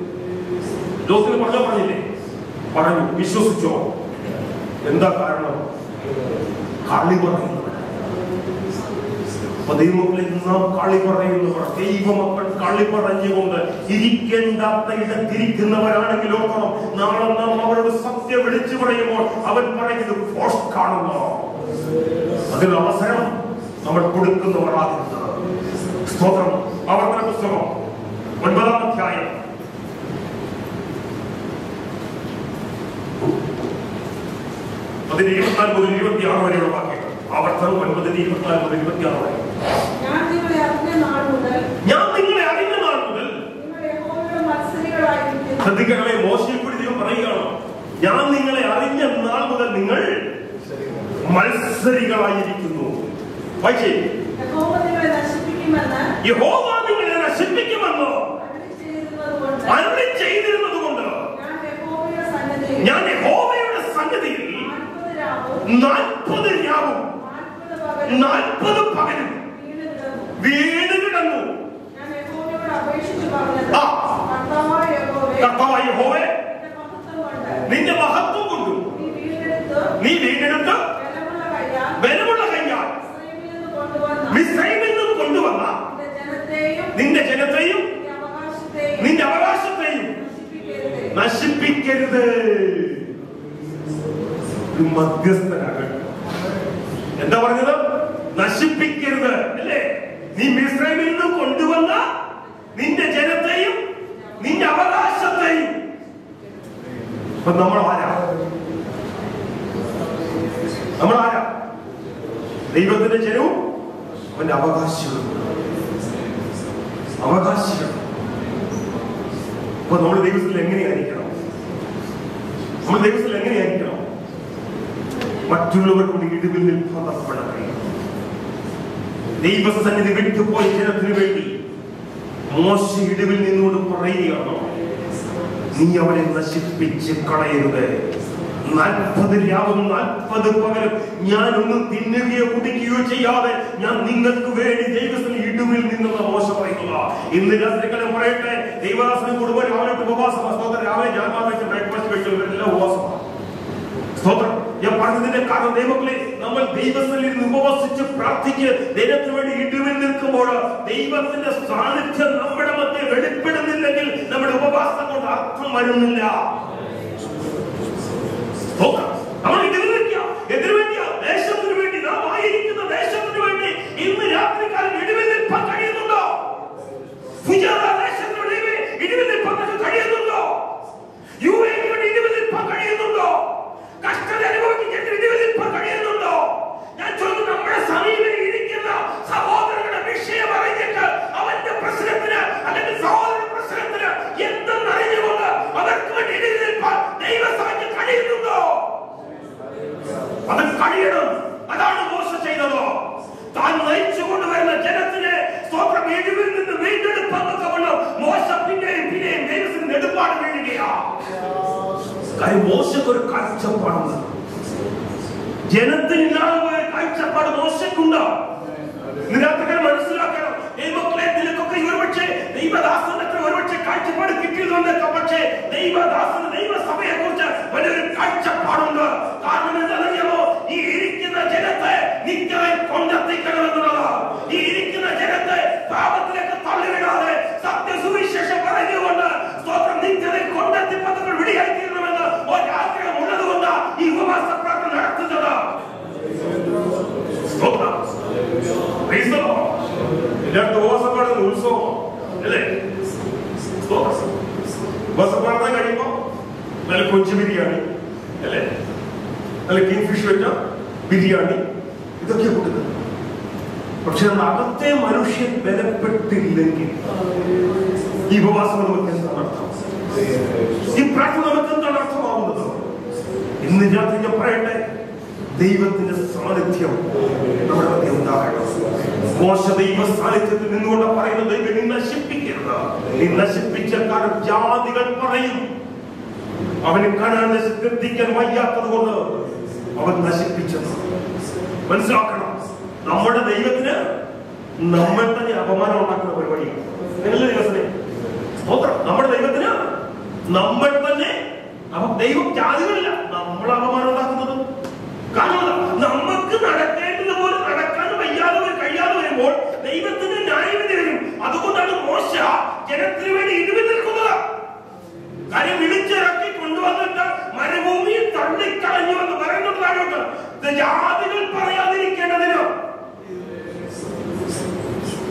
ജോസിന് പറഞ്ഞ പറഞ്ഞില്ലേ പറഞ്ഞു വിശ്വസിച്ചോ എന്താ കാരണം കളി പറയുന്നു അപ്പൊ ദൈവമക്കളിൽ നാം കളി പറയുന്നവർ ദൈവമക്കൾ കളി പറഞ്ഞുകൊണ്ട് ഇരിക്കേണ്ടാത്ത ഇടത്തിരിക്കുന്നവരാണെങ്കിൽ ഓർക്കണം നാളെ നാം അവരോട് സത്യം വിളിച്ചു പറയുമ്പോൾ അവൻ പറയുന്നത് ഫോഴ്സ് കാണുന്നു അതിനുള്ള അവസരം നമ്മൾ കൊടുക്കുന്നവർ ആകുന്നത് സ്തോത്രം ആവർത്തന പുസ്തകം ഒൻപതാം അധ്യായം അതിന് ഇരുപത്തിനാല് മുതൽ ഇരുപത്തിയാറ് വരെയുള്ള വാക്യങ്ങൾ ആവർത്തനം ഒൻപതിന് ഇരുപത്തിനാല് മുതൽ ഇരുപത്തിയാറ് വരെ ഞാൻ നിങ്ങളെ അറിഞ്ഞ നാൾ മുതൽ ഞാൻ നിങ്ങളെ അറിഞ്ഞ നാൾ മുതൽ നിങ്ങൾ യഹോവയുടെ മത്സരികളായിരിക്കുന്നു ശ്രദ്ധിക്കണമേ മോശയിൽ കൂടി ദൈവം പറയുകയാണ് ഞാൻ നിങ്ങളെ അറിഞ്ഞ നാൾ മുതൽ നിങ്ങൾ മത്സരികളായിരിക്കുന്നു വായിച്ചേ യഹോവ നിങ്ങളെ നശിപ്പിക്കുമെന്ന് യഹോവ നിങ്ങളെ നശിപ്പിക്കുമെന്ന് അരുളിച്ചെയ്തിരുന്നതുകൊണ്ട് അരുളി ചെയ്തിരുന്നത് കൊണ്ട് ഞാൻ യഹോവയുടെ സന്നിധിയിൽ ഞാൻ യഹോവയുടെ സന്നിധിയിൽ നാൽപ്പത് രാവും നാൽപ്പത് രാവും നാൽപ്പത് പകലും നാൽപ്പത് പകലും വീണ് കിടന്നു. വീട് കിടന്നു ഞാൻ യഹോവയോട് അപേക്ഷിച്ചു പറഞ്ഞത് ആ. കർത്താവായ യഹോവേ, കർത്താവായ യഹോവേ നിന്റെ മഹത്വം കൊണ്ട് നിന്റെ മഹത്വം കൊണ്ടും നീ വീണ്ടെടുത്ത് നീ വീണ്ടെടുത്ത് ബലമുള്ള കയ്യാൽ ബലമുള്ള കയ്യാൽ മിസ്രയീമിൽ നിന്ന് കൊണ്ടുവന്ന മിസ്രൈമിൽ നിന്നും കൊണ്ടുവന്ന നിന്റെ ജനത്തെയും നിന്റെ ജനത്തെയും നിന്റെ അവകാശത്തെയും നിന്റെ അവകാശത്തെയും നശിപ്പിക്കരുതേ. നശിപ്പിക്കരുത് ഒരു മധ്യസ്ഥനാകട്ടെ എന്താ പറഞ്ഞത് നശിപ്പിക്കരുത് അല്ലേ നീ മിശ്രമിൽ നിന്ന് കൊണ്ടുവന്ന നിന്റെ ജനത്തെയും നിന്റെ അവകാശത്തെയും അപ്പൊ നമ്മൾ ആരാ നമ്മൾ ആരാ ദൈവത്തിന്റെ ജനവും അവന്റെ അവകാശികളും അവകാശികൾ അപ്പൊ നമ്മൾ ദൈവത്തിൽ എങ്ങനെയായിരിക്കണം നമ്മൾ ദൈവത്തിൽ എങ്ങനെയായിരിക്കണം മറ്റുള്ളവർ കൊണ്ട് ഇടിവിൽ നിൽക്കാൻ തക്കപ്പെടണമേ ദൈവസന്നിധി വിട്ടുപോയ ജനത്തിന് വേണ്ടി മോശ ഇടിവിൽ നിന്നുകൊണ്ട് പറയുകയാണ് നീ അവനെ നശിപ്പിച്ച് കളയരുത് നാൽപ്പത് രാവും നാൽപ്പത് പകലും ഞാൻ ഒന്ന് തിന്നുകയോ കുടിക്കുകയോ ചെയ്യാതെ ഞാൻ നിങ്ങൾക്ക് വേണ്ടി ദൈവത്തിന് ഇടിവിൽ നിന്നുള്ള മോശ പറയുക ഇന്ന് രാത്രികളെ പറയട്ടെ ദൈവദാസനും കുടുംബം രാവിലെ ഉപവാസം സ്തോത്രം രാവിലെ ഞാൻ മാത്രം ബ്രേക്ക്ഫാസ്റ്റ് കഴിക്കുന്നവരെല്ലാം ഉപവാസമാണ് സ്തോത്രം ഞാൻ പറഞ്ഞതിന്റെ കാരണം ദൈവങ്ങളെ നമ്മൾ ദൈവത്തിൽ ഇരുന്ന് ഉപവസിച്ച് പ്രാർത്ഥിക്ക് ദൈവത്തിന് വേണ്ടി ഇടിവിൽ നിൽക്കുമ്പോൾ ദൈവത്തിന്റെ സാന്നിധ്യം നമ്മുടെ മധ്യ വെളിപ്പെടുന്നില്ലെങ്കിൽ നമ്മുടെ ഉപവാസം കൊണ്ട് അർത്ഥം വരുന്നില്ല സ്തോത്രം. നമ്മൾ ഇടിവിൽ നിൽക്കുക എന്തിനു വേണ്ടിയാ ദേശത്തിന് വേണ്ടി നാം ആയിരിക്കുന്ന ദേശത്തിന് വേണ്ടി ഇന്ന് രാത്രിക്കാലം ഇടിവിൽ നിൽപ്പാൻ കഴിയുന്നുണ്ടോ സുജാത ദേശത്തിന് വേണ്ടി ഇടിവിൽ നിൽപ്പാൻ നിങ്ങൾക്ക് കഴിയുന്നുണ്ടോ യു എക്ക് വേണ്ടി ഇടിവിൽ നിൽപ്പാൻ കഴിയുന്നുണ്ടോ കഷ്ടത അനുഭവിക്കുന്ന ഇടിവിൽ നിൽപ്പാൻ കഴിയുന്നുണ്ടോ ഞാൻ ചോദിക്കുന്നു നമ്മുടെ സമീപം ഇരിക്കുന്ന സഹോദരങ്ങളുടെ വിഷയം അറിഞ്ഞിട്ട് അവന്റെ പ്രശ്നത്തിന് അല്ലെങ്കിൽ സഹോദരന്റെ പ്രശ്നത്തിന് എന്തെന്നറിഞ്ഞുകൊണ്ട് അവർക്ക് വേണ്ടി ഇടിവിൽ നിൽപ്പാൻ ദൈവസഭയ്ക്ക് കഴിയുന്നുണ്ടോ അത് കഴിയണം അതാണ് മോശ ചെയ്തത് താൻ നയിച്ചു കൊണ്ടുവരുന്ന ജനത്തിനെ സ്വന്തം എഴുവിൽ നിന്ന് വീണ്ടെടുപ്പൊക്കെ കൊണ്ട് മോശ പിന്നെയും പിന്നെയും ദൈവത്തിന് നെടുപ്പാട് വീഴുകയാ കാര്യം മോശക്ക് ഒരു കാഴ്ചപ്പാടുണ്ട് ജനത്തിനില്ലാതെ പോയ കാഴ്ചപ്പാട് മോശക്കുണ്ട് നിരാത്തകർ മനസ്സിലാക്കണം ദൈവങ്ങളെ നിനക്കൊക്കെ ഒരുപക്ഷെ ദൈവദാസനൊക്കെ ഒരുപക്ഷെ കാഴ്ചപ്പാട് കിട്ടിയതുകൊണ്ടൊക്കെ പക്ഷേ ദൈവദാസന് ദൈവസഭയെ കുറിച്ച് വലിയൊരു കാഴ്ചപ്പാടുണ്ട് കാരണം എന്താണെന്നറിയാമോ ഈ ഇരിക്കുന്ന ജനത്തെ നിത്യമായി കൊണ്ടെത്തിക്കണമെന്നുള്ളത് ഈ ഇരിക്കുന്ന ജനത്തെ പാപത്തിലേക്ക് തള്ളിവിടാതെ സത്യസുവിശേഷം പറഞ്ഞുകൊണ്ട് സ്വന്തം നിത്യതയിൽ കൊണ്ടെത്തിപ്പത്തുകൾ വിടിയായി തീരണമെന്ന് ഒരാഗ്രഹം ഉള്ളതുകൊണ്ട് ഈ ഉപവാസ പ്രാർത്ഥന നടത്തുന്നത് സ്തോത്രം. Praise the Lord. എല്ലായിടത്തും ഉപവാസപ്പാടുന്ന ഉത്സവം അല്ലേ സ്തോത്രം. ഉപവാസപ്പാടുന്ന കഴിയുമ്പോ നല്ല കൊച്ചു ബിരിയാണി അല്ലേ നല്ല കിങ് ഫിഷ് വെച്ച ബിരിയാണി ഇതൊക്കെ കൊടുക്കുന്നത് പക്ഷെ നമ്മുടെ അകത്തെ മനുഷ്യൻ ബലപ്പെട്ടില്ലെങ്കിൽ ഈ ഉപവാസം നമുക്ക് എന്താണ് അർത്ഥം ഈ പ്രാർത്ഥന നമുക്ക് എന്താണ് അർത്ഥമാകുന്നത് ഇന്ന് രാത്രി ഞാൻ പറയട്ടെ ദൈവത്തിന്റെ സാന്നിധ്യം നമ്മുടെ മധ്യ ഉണ്ടാകണം മോശ ദൈവ സാന്നിധ്യത്തിൽ നിന്നുകൊണ്ട് പറയുന്നത് ദൈവം നീ നശിപ്പിക്കരുത് നീ നശിപ്പിച്ച കാരണം ജാതികൾ പറയും അവന് കാണാൻ ദേശത്തെത്തിക്കാൻ വയ്യാത്തത് കൊണ്ട് അവൻ നശിപ്പിച്ചത് മനസ്സിലാക്കണം നമ്മുടെ ദൈവത്തിന് നമ്മൾ തന്നെ അപമാനം ഉണ്ടാക്കുന്ന പരിപാടിയാണ് നിങ്ങളുടെ ദൈവത്തിനെ സ്തോത്രം നമ്മുടെ ദൈവത്തിന് നമ്മൾ തന്നെ അപ്പൊ ദൈവം ജാതികളില്ല നമ്മൾ അപമാനം ഉണ്ടാക്കുന്നത് കാരണം എന്താ? നമുക്ക് നടക്കേണ്ടത് പോലെ നടക്കാൻ വയ്യാതെ വരും കഴിയാതെ വരുമ്പോൾ ദൈവത്തിന് ന്യായവിധി വരും അതുകൊണ്ടാണ് മോശ ജനത്തിന് വേണ്ടി ഇടിവിൽ നിൽക്കുന്നത് കാര്യം വിളിച്ചിറക്കി കൊണ്ടുവന്നിട്ട് മരുഭൂമിയിൽ തള്ളിക്കളഞ്ഞു എന്ന് പറയുന്നതായോട്ട് ജാതികൾ പറയാതിരിക്കേണ്ടതിന്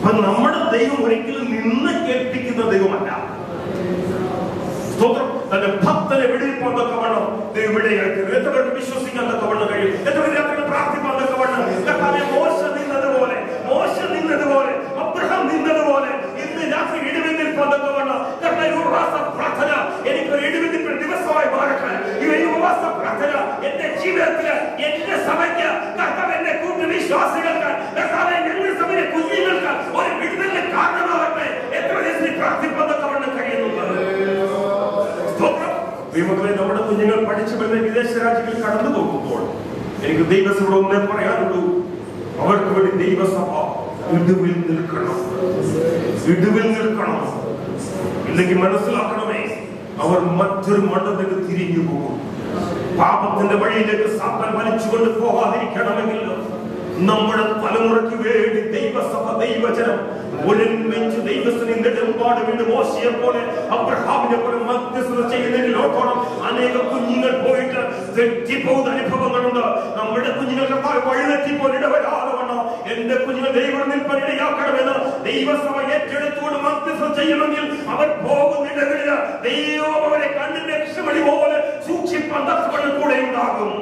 അപ്പൊ നമ്മുടെ ദൈവം ഒരിക്കലും നിന്ന് കേൾപ്പിക്കുന്ന ദൈവമല്ല സ്തോത്രം തന്റെ ഭക്തനെ വെടിയിപ്പാൻ തക്കവണ്ണം ദൈവം ഇടയാക്കി എത്ര പേർക്ക് വിശ്വസിക്കാൻ തക്കവണ്ണം കഴിയും എത്ര പേര് രാത്രി പ്രാർത്ഥിപ്പാൻ തക്കവണ്ണം കർത്താവേ, മോശ നിന്നതുപോലെ മോശ നിന്നതുപോലെ അബ്രഹാം നിന്നതുപോലെ ഇന്ന് രാത്രി ഇടിവെന്നിരിപ്പാൻ തക്കവണ്ണം കർത്താവേ, ഈ ഉപവാസ പ്രാർത്ഥന എനിക്കൊരു ഇടിവെന്നിപ്പിന് ദിവസമായി മാറട്ടെ ഈ ഒരു ഉപവാസ പ്രാർത്ഥന എന്റെ ജീവിതത്തില് എന്റെ സഭയ്ക്ക് കർത്താവ് എന്റെ കൂട്ടു വിശ്വാസികൾക്ക് കർത്താവെ ഞങ്ങളുടെ സഭയിലെ കുഞ്ഞുങ്ങൾക്ക് ഒരു വിടുതലിന് കാരണമാകട്ടെ എത്ര ദിവസം പ്രാർത്ഥിപ്പാൻ തക്കവണ്ണം കഴിയുന്നുണ്ട് സ്തോത്രം. ദൈവമക്കളെ നമ്മുടെ കുഞ്ഞുങ്ങൾ പഠിച്ചു വരുന്ന വിദേശ രാജ്യങ്ങളിൽ കടന്നു പോകുമ്പോൾ എനിക്ക് ദൈവസഭയോട് ഒന്നേ പറയാനുള്ളൂ അവർക്ക് വേണ്ടി ദൈവസഭ ഇടുവിൽ നിൽക്കണം ഇടുവിൽ നിൽക്കണം ഇല്ലെങ്കിൽ മനസ്സിലാക്കണമേ അവർ മറ്റൊരു മണ്ഡലത്തിൽ തിരിഞ്ഞു പോകും പാപത്തിന്റെ വഴിയിലേക്ക് സാത്താൻ വലിച്ചുകൊണ്ട് പോകാതിരിക്കണമെങ്കിൽ നമ്മുടെ തലമുറയ്ക്ക് വേണ്ടി ദൈവസഭ ദൈവജനം ഒരുമിച്ച് ദൈവത്തിന് നെടുമ്പാട് വീണ്ടും മോശയെ പോലെ അബ്രഹാമിനെ പോലെ മധ്യസ്ഥത ചെയ്യുന്നതിൽ ഓർക്കണം അനേക കുഞ്ഞുങ്ങൾ പോയിട്ട് തെറ്റിപ്പോകുന്ന അനുഭവങ്ങളുണ്ട് നമ്മുടെ കുഞ്ഞുങ്ങൾ കർത്താവ് വഴിതെറ്റിപ്പോൾ ഇടവരാതെ വണ്ണം എന്റെ കുഞ്ഞുങ്ങൾ ദൈവം നിൽപ്പനിടയാക്കണമെന്ന് ദൈവസഭ ഏറ്റെടുത്തുകൊണ്ട് മധ്യസ്ഥത ചെയ്യണമെങ്കിൽ അവർ പോകുന്നിടങ്ങളില് ദൈവം അവരെ കണ്ണിന്റെ രക്ഷമണി പോലെ സൂക്ഷിപ്പാൻ തക്കവണ്ണം കൂടെ ഉണ്ടാകും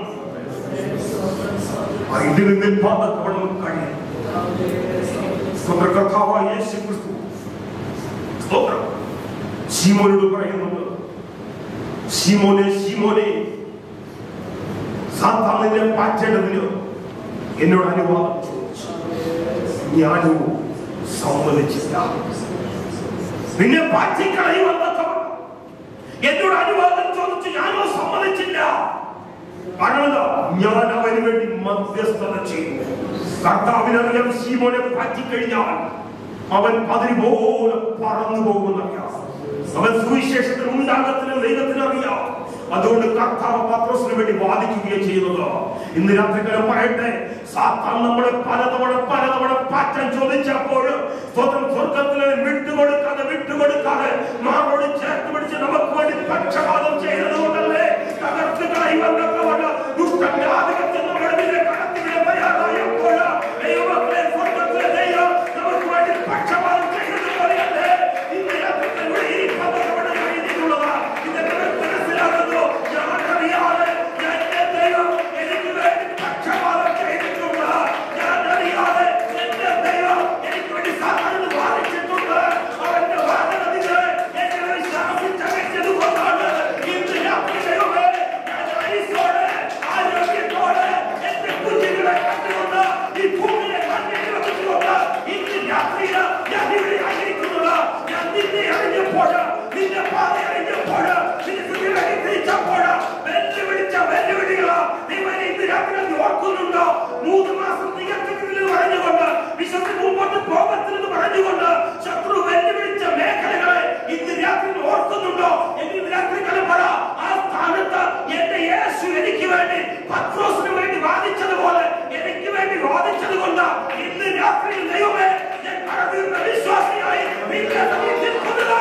ഇതിൽ നിൽപ്പാൻ തക്കവണ്ണം കഴിയും സ്വന്തം കർത്താവായ യേശു ക്രിസ്തു സ്തോത്രം ശീമോനോട് പറയുന്നുണ്ട് ശീമോനെ ശീമോനെ സാത്താനിനെ പാറ്റേണ്ടതിന് എന്നോട് അനുവാദം ചോദിച്ചു ഞാനോ സമ്മതിച്ചില്ല നിന്നെ പാറ്റിക്കളയുമെന്നൊക്കെ എന്നോട് അനുവാദം ചോദിച്ചു ഞാനോ സമ്മതിച്ചില്ല കാരണം എന്താ? ഞാൻ അവന് വേണ്ടി മധ്യസ്ഥത ചെയ്തു കർത്താവിനറിയാം ശീമോനെ പറ്റിക്കഴിഞ്ഞാൽ അവൻ പതിരി പോലെ പറന്നു പോകുന്നറിയാം അവൻ സുവിശേഷത്തിൽ ഉണ്ടാകത്തിന് ദൈവത്തിന് അറിയാം അതുകൊണ്ട് കർത്താവ് പത്രോസിന് വേണ്ടി വാദിക്കുകയും ചെയ്യുന്നത് ഇന്ന് രാത്രികാലം പറയട്ടെ സാത്താൻ നമ്മളെ പലതവണ പലതവണ പാറ്റം ചോദിച്ചപ്പോൾ സ്വന്തം സ്വർഗത്തിൽ വിട്ടുകൊടുക്കാതെ വിട്ടുകൊടുക്കാതെ മാറോട് ചേർത്ത് പിടിച്ച് നമുക്ക് വേണ്ടി പക്ഷപാതം ചെയ്തത് കൊണ്ടല്ലേ തകർത്ത് കളയുമെന്നൊക്കെ ദുഷ്ടന്റെ ആധിപത്യം നമ്മുടെ മേലെ കടത്തിവിടാൻ തയ്യാറായപ്പോൾ ദൈവമക്കളെ സ്വർഗത്തിലെ ദൈവം നമുക്ക് വേണ്ടി പക്ഷപാതം ചെയ്തത് പോലെയല്ലേ ഇന്ന് രാത്രിയിൽ ഇവിടെ ഇരിക്കുന്നത് അവിടെ കഴിഞ്ഞിട്ടുള്ളത് ഇതൊക്കെ മനസ്സിലാകുന്നു ഞാൻ അറിയാതെ എന്റെ ദൈവം എനിക്ക് വേണ്ടി പക്ഷപാതം ചെയ്തിട്ടുണ്ട് ഞാൻ അറിയാതെ എന്റെ ദൈവം എനിക്ക് വേണ്ടി സാധാരണ വാദിച്ചിട്ടുണ്ട് അവന്റെ വാദഗതികളെ എന്നെ ശാസിച്ചകറ്റത് കൊണ്ടാണ് ഇന്ന് രാത്രി ദൈവമേ ഞാൻ ആയുസ്സോടെ ആരോഗ്യത്തോടെ എന്റെ കുഞ്ഞുങ്ങളെ കണ്ടുകൊണ്ട് ഈ ഭൂമിയെ കണ്ണിൽ വെച്ചുകൊണ്ട് ഇന്ന് രാത്രിയിൽ ഞാൻ ഇവിടെ ആയിരിക്കുന്നത് ഞാൻ നിന്നെ അറിഞ്ഞപ്പോൾ നിന്റെ പാത അറിഞ്ഞപ്പോൾ നിന്റെ കുഞ്ഞുങ്ങളെ തിരിച്ചപ്പോൾ വെല്ലുവിളിച്ച വെല്ലുവിളികള് നിങ്ങൾ ഇന്ന് രാത്രി നീ ഓർക്കുന്നുണ്ടോ മൂന്ന് മാസം തികച്ചിട്ടില്ലെന്ന് പറഞ്ഞുകൊണ്ട് വിശ്വസിന് മുമ്പോട്ട് പോകത്തില്ലെന്ന് പറഞ്ഞുകൊണ്ട് ശത്രു വെല്ലുവിളിച്ച മേഖലകളെ ഇന്ന് രാത്രി നീ ഓർക്കുന്നുണ്ടോ എങ്കിൽ ഇന്ന് രാത്രി കലപ്പട ആ സ്ഥാനത്ത് എന്റെ യേശു എനിക്ക് വേണ്ടി പത്രോസിന് വേണ്ടി വാദിച്ചതുപോലെ എനിക്ക് വേണ്ടി വാദിച്ചത് കൊണ്ട് ഇന്ന് രാത്രി ദൈവമേ ഞാൻ കടന്നിരുന്ന വിശ്വാസിയായി നിന്റെ സഭയിൽ നിൽക്കുന്നത്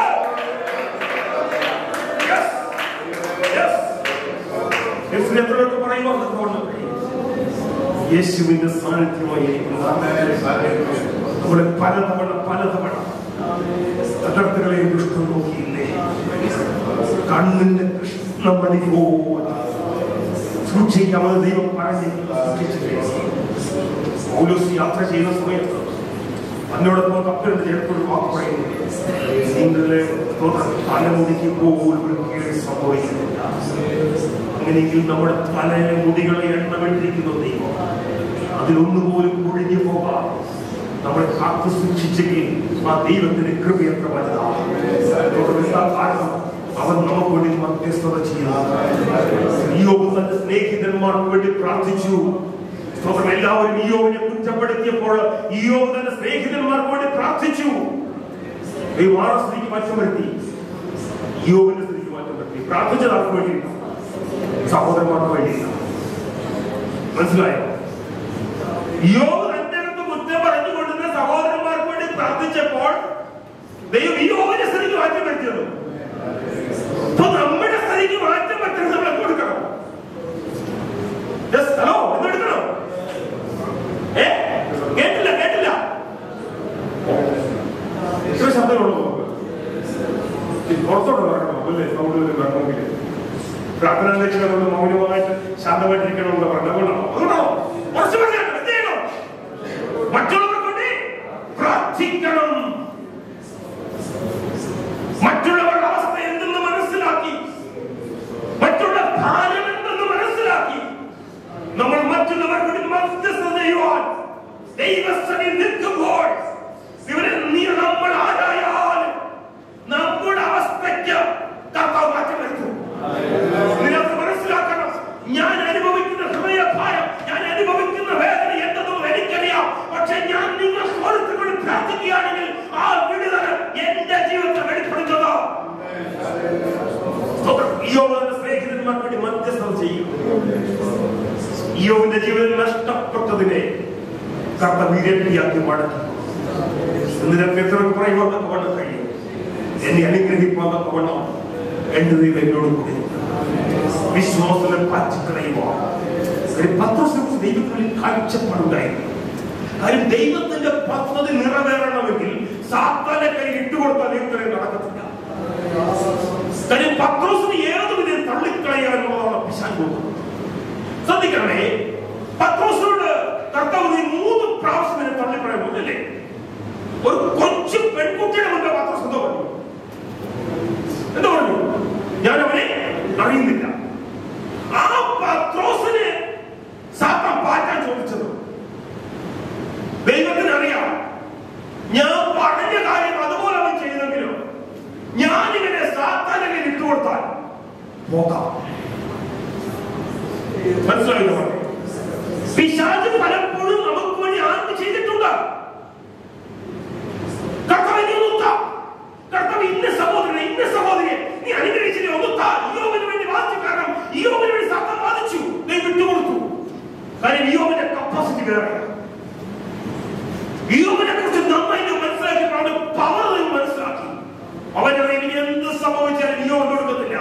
Yes. Yes. യേശുവിനെ എത്രയൊക്കെ പറയുവാൻ തക്കവണ്ണം കഴിയും. യേശുവിന്റെ സാന്നിധ്യമായി നമ്മളെ പലതവണ പലതവണ തകർത്തുകളെ ദുഷ്ടം നോക്കിയില്ലേ കണ്ണിന്റെ കൃഷ്ണമണി പോലെ സൂക്ഷിക്കാമെന്ന് ദൈവം പറഞ്ഞ് സൂക്ഷിച്ചില്ലേ പൗലോസ് യാത്ര ചെയ്യുന്ന സമയത്ത് എന്നോടൊപ്പം കപ്പലിന്റെ ചേർക്കൊരു വാക്ക് പറയുന്നു നിങ്ങളെ തലമുടിക്ക് പോലും ഒരു കേട് സംഭവിക്കുന്നില്ല അങ്ങനെയെങ്കിൽ നമ്മുടെ തലയിലെ മുടികളെ എണ്ണമിട്ടിരിക്കുന്ന ദൈവം അതിലൊന്നുപോലും ഒഴിഞ്ഞു പോകാം നമ്മളെ കാത്തു സൂക്ഷിച്ചെങ്കിൽ ആ ദൈവത്തിന്റെ കൃപ എത്ര വലുതാണ് അതുകൊണ്ട് എന്താ കാരണം അവൻ നമുക്ക് വേണ്ടി മധ്യസ്ഥത ചെയ്യുന്നു യോബ് തന്റെ സ്നേഹിതന്മാർക്ക് വേണ്ടി പ്രാർത്ഥിച്ചു സ്തോത്രം എല്ലാവരും ഇയോവിനെ കുറ്റപ്പെടുത്തിയപ്പോൾ ഇയോബ് തന്റെ സ്നേഹിതന്മാർക്ക് വേണ്ടി പ്രാർത്ഥിച്ചു ദൈവം സ്ത്രീക്ക് മാറ്റം വരുത്തി ഇയോബിന്റെ സ്ത്രീക്ക് മാറ്റം വരുത്തി പ്രാർത്ഥിച്ചത് ആർക്ക് വേണ്ടിയില്ല സഹോദരന്മാർക്ക് വേണ്ടിയില്ല മനസ്സിലായോ യോബ് തന്റെ അടുത്ത് കുറ്റം പറഞ്ഞുകൊണ്ടിരുന്ന സഹോദരന്മാർക്ക് വേണ്ടി പ്രാർത്ഥിച്ചപ്പോൾ ദൈവം യോബിന്റെ സ്ത്രീക്ക് മാറ്റം വരുത്തിയത് അപ്പൊ നമ്മുടെ സ്ത്രീക്ക് മാറ്റം പറ്റുന്നത് നമ്മൾ കൊടുക്കണം Yes, hello, എന്തെടുക്കണം ഏ കേട്ടില്ല കേട്ടില്ല അല്ലേ സൗണ്ട് വരണമെങ്കിൽ പ്രാർത്ഥന വെച്ചാൽ മൗനമായിട്ട് ശാന്തമായിട്ടിരിക്കണമെന്ന് പറഞ്ഞ അതുകൊണ്ടാണോ അതുകൊണ്ടാണോ കുറച്ച് പറഞ്ഞാൽ എന്ത് ചെയ്യണം മറ്റുള്ളവർക്ക് വേണ്ടി പ്രാർത്ഥിക്കണം മറ്റുള്ളവരുടെ അവസ്ഥ എന്തെന്ന് മനസ്സിലാക്കി മറ്റുള്ള ഭാരം എന്തെന്ന് മനസ്സിലാക്കി നമ്മൾ മറ്റുള്ളവർക്ക് വേണ്ടി മധ്യസ്ഥത ചെയ്യുവാൻ ദൈവസ്ഥനിൽ നിൽക്കുമ്പോൾ ഇവരെ നീ നമ്മൾ ആരായാലും നമ്മുടെ അവസ്ഥയ്ക്ക് കർത്താവ് മാറ്റം വരുത്തും നിനക്ക് മനസ്സിലാക്കണം ഞാൻ അനുഭവിക്കുന്ന ഹൃദയഭാരം ഞാൻ അനുഭവിക്കുന്ന വേദന എന്തെന്നും എനിക്കറിയാം പക്ഷെ ഞാൻ നിങ്ങൾ ഓരോരുത്തരോട് പ്രാർത്ഥിക്കുകയാണെങ്കിൽ ആ വിടുതൽ എന്റെ ജീവിതത്തെ വെളിപ്പെടുത്തുന്നത് സ്തോത്രം. ഇയ്യോബിന്റെ സ്നേഹിതന്മാർക്ക് വേണ്ടി മധ്യസ്ഥത ചെയ്യും ഇയ്യോബിന്റെ ജീവിതം നഷ്ടപ്പെട്ടതിനെ കർത്താവ് ഇരട്ടിയാക്കി മടക്കി എന്നിട്ട് എത്രയൊക്കെ പറയുമ്പോൾ അതൊക്കെ വണ്ണം കഴിയും എന്നെ അനുഗ്രഹിപ്പോൾ അതൊക്കെ വണ്ണം എന്റെ ദൈവം എന്നോട് കൂടി വിശ്വാസത്തിൽ പാച്ചിക്കളയുമോ ഒരു പത്രോസിനെ ദൈവത്തിൽ കാഴ്ചപ്പാടുണ്ടായിരുന്നു കാര്യം ദൈവത്തിന്റെ പദ്ധതി നിറവേറണമെങ്കിൽ സാത്താന്റെ കയ്യിൽ ഇട്ടുകൊടുത്താൽ ദൈവത്തിന് നടക്കത്തില്ല കാര്യം പത്രോസിന് ഏത് വിധം തള്ളിക്കളയാനുള്ളതാണ് പിശാൻ കൊടുക്കുന്നത് ശ്രദ്ധിക്കണേ പത്രോസിനോട് കർത്താവ് നീ മൂന്ന് പ്രാവശ്യം എന്നെ തള്ളിക്കളയാൻ പോകല്ലേ ഒരു കൊച്ചു പെൺകുട്ടിയുടെ മുമ്പ് പത്രോസ് എന്തോ പറഞ്ഞു എന്താ പറഞ്ഞു ഞാൻ അവനെ അറിയുന്നില്ല ആ പത്രോസിന് സാത്താൻ പാറ്റാൻ ചോദിച്ചത് ദൈവത്തിന് അറിയാം ഞാൻ പറഞ്ഞ കാര്യം അതുപോലെ അവൻ ചെയ്തെങ്കിലും ഞാൻ ഇവനെ സാത്താനെ ഇട്ടുകൊടുത്താൽ പോകാം മനസ്സിലായില്ലോ പിശാച് പലപ്പോഴും നമുക്ക് വേണ്ടി ആർക്ക് ചെയ്തിട്ടുണ്ട് കർത്താവ് ഇനി ഒന്ന് താ. കർത്താവ് ഇന്ന സഹോദരനെ ഇന്ന സഹോദരിയെ നീ അനുഗ്രഹിച്ചില്ലേ ഒന്ന് താ. ഇയ്യോബിന് വേണ്ടി വാദിച്ചു കാരണം ഇയ്യോബിന് വേണ്ടി സാത്താൻ വാദിച്ചു ദൈവം വിട്ടുകൊടുത്തു കാര്യം ഇയ്യോബിന്റെ കപ്പാസിറ്റി വേറെ ഇയ്യോബിനെ കുറിച്ച് നന്നായിട്ട് മനസ്സിലാക്കി അവന്റെ പവർ മനസ്സിലാക്കി അവന്റെ ഇനി എന്ത് സംഭവിച്ചാലും ഇയ്യോബ് കൊടുക്കത്തില്ല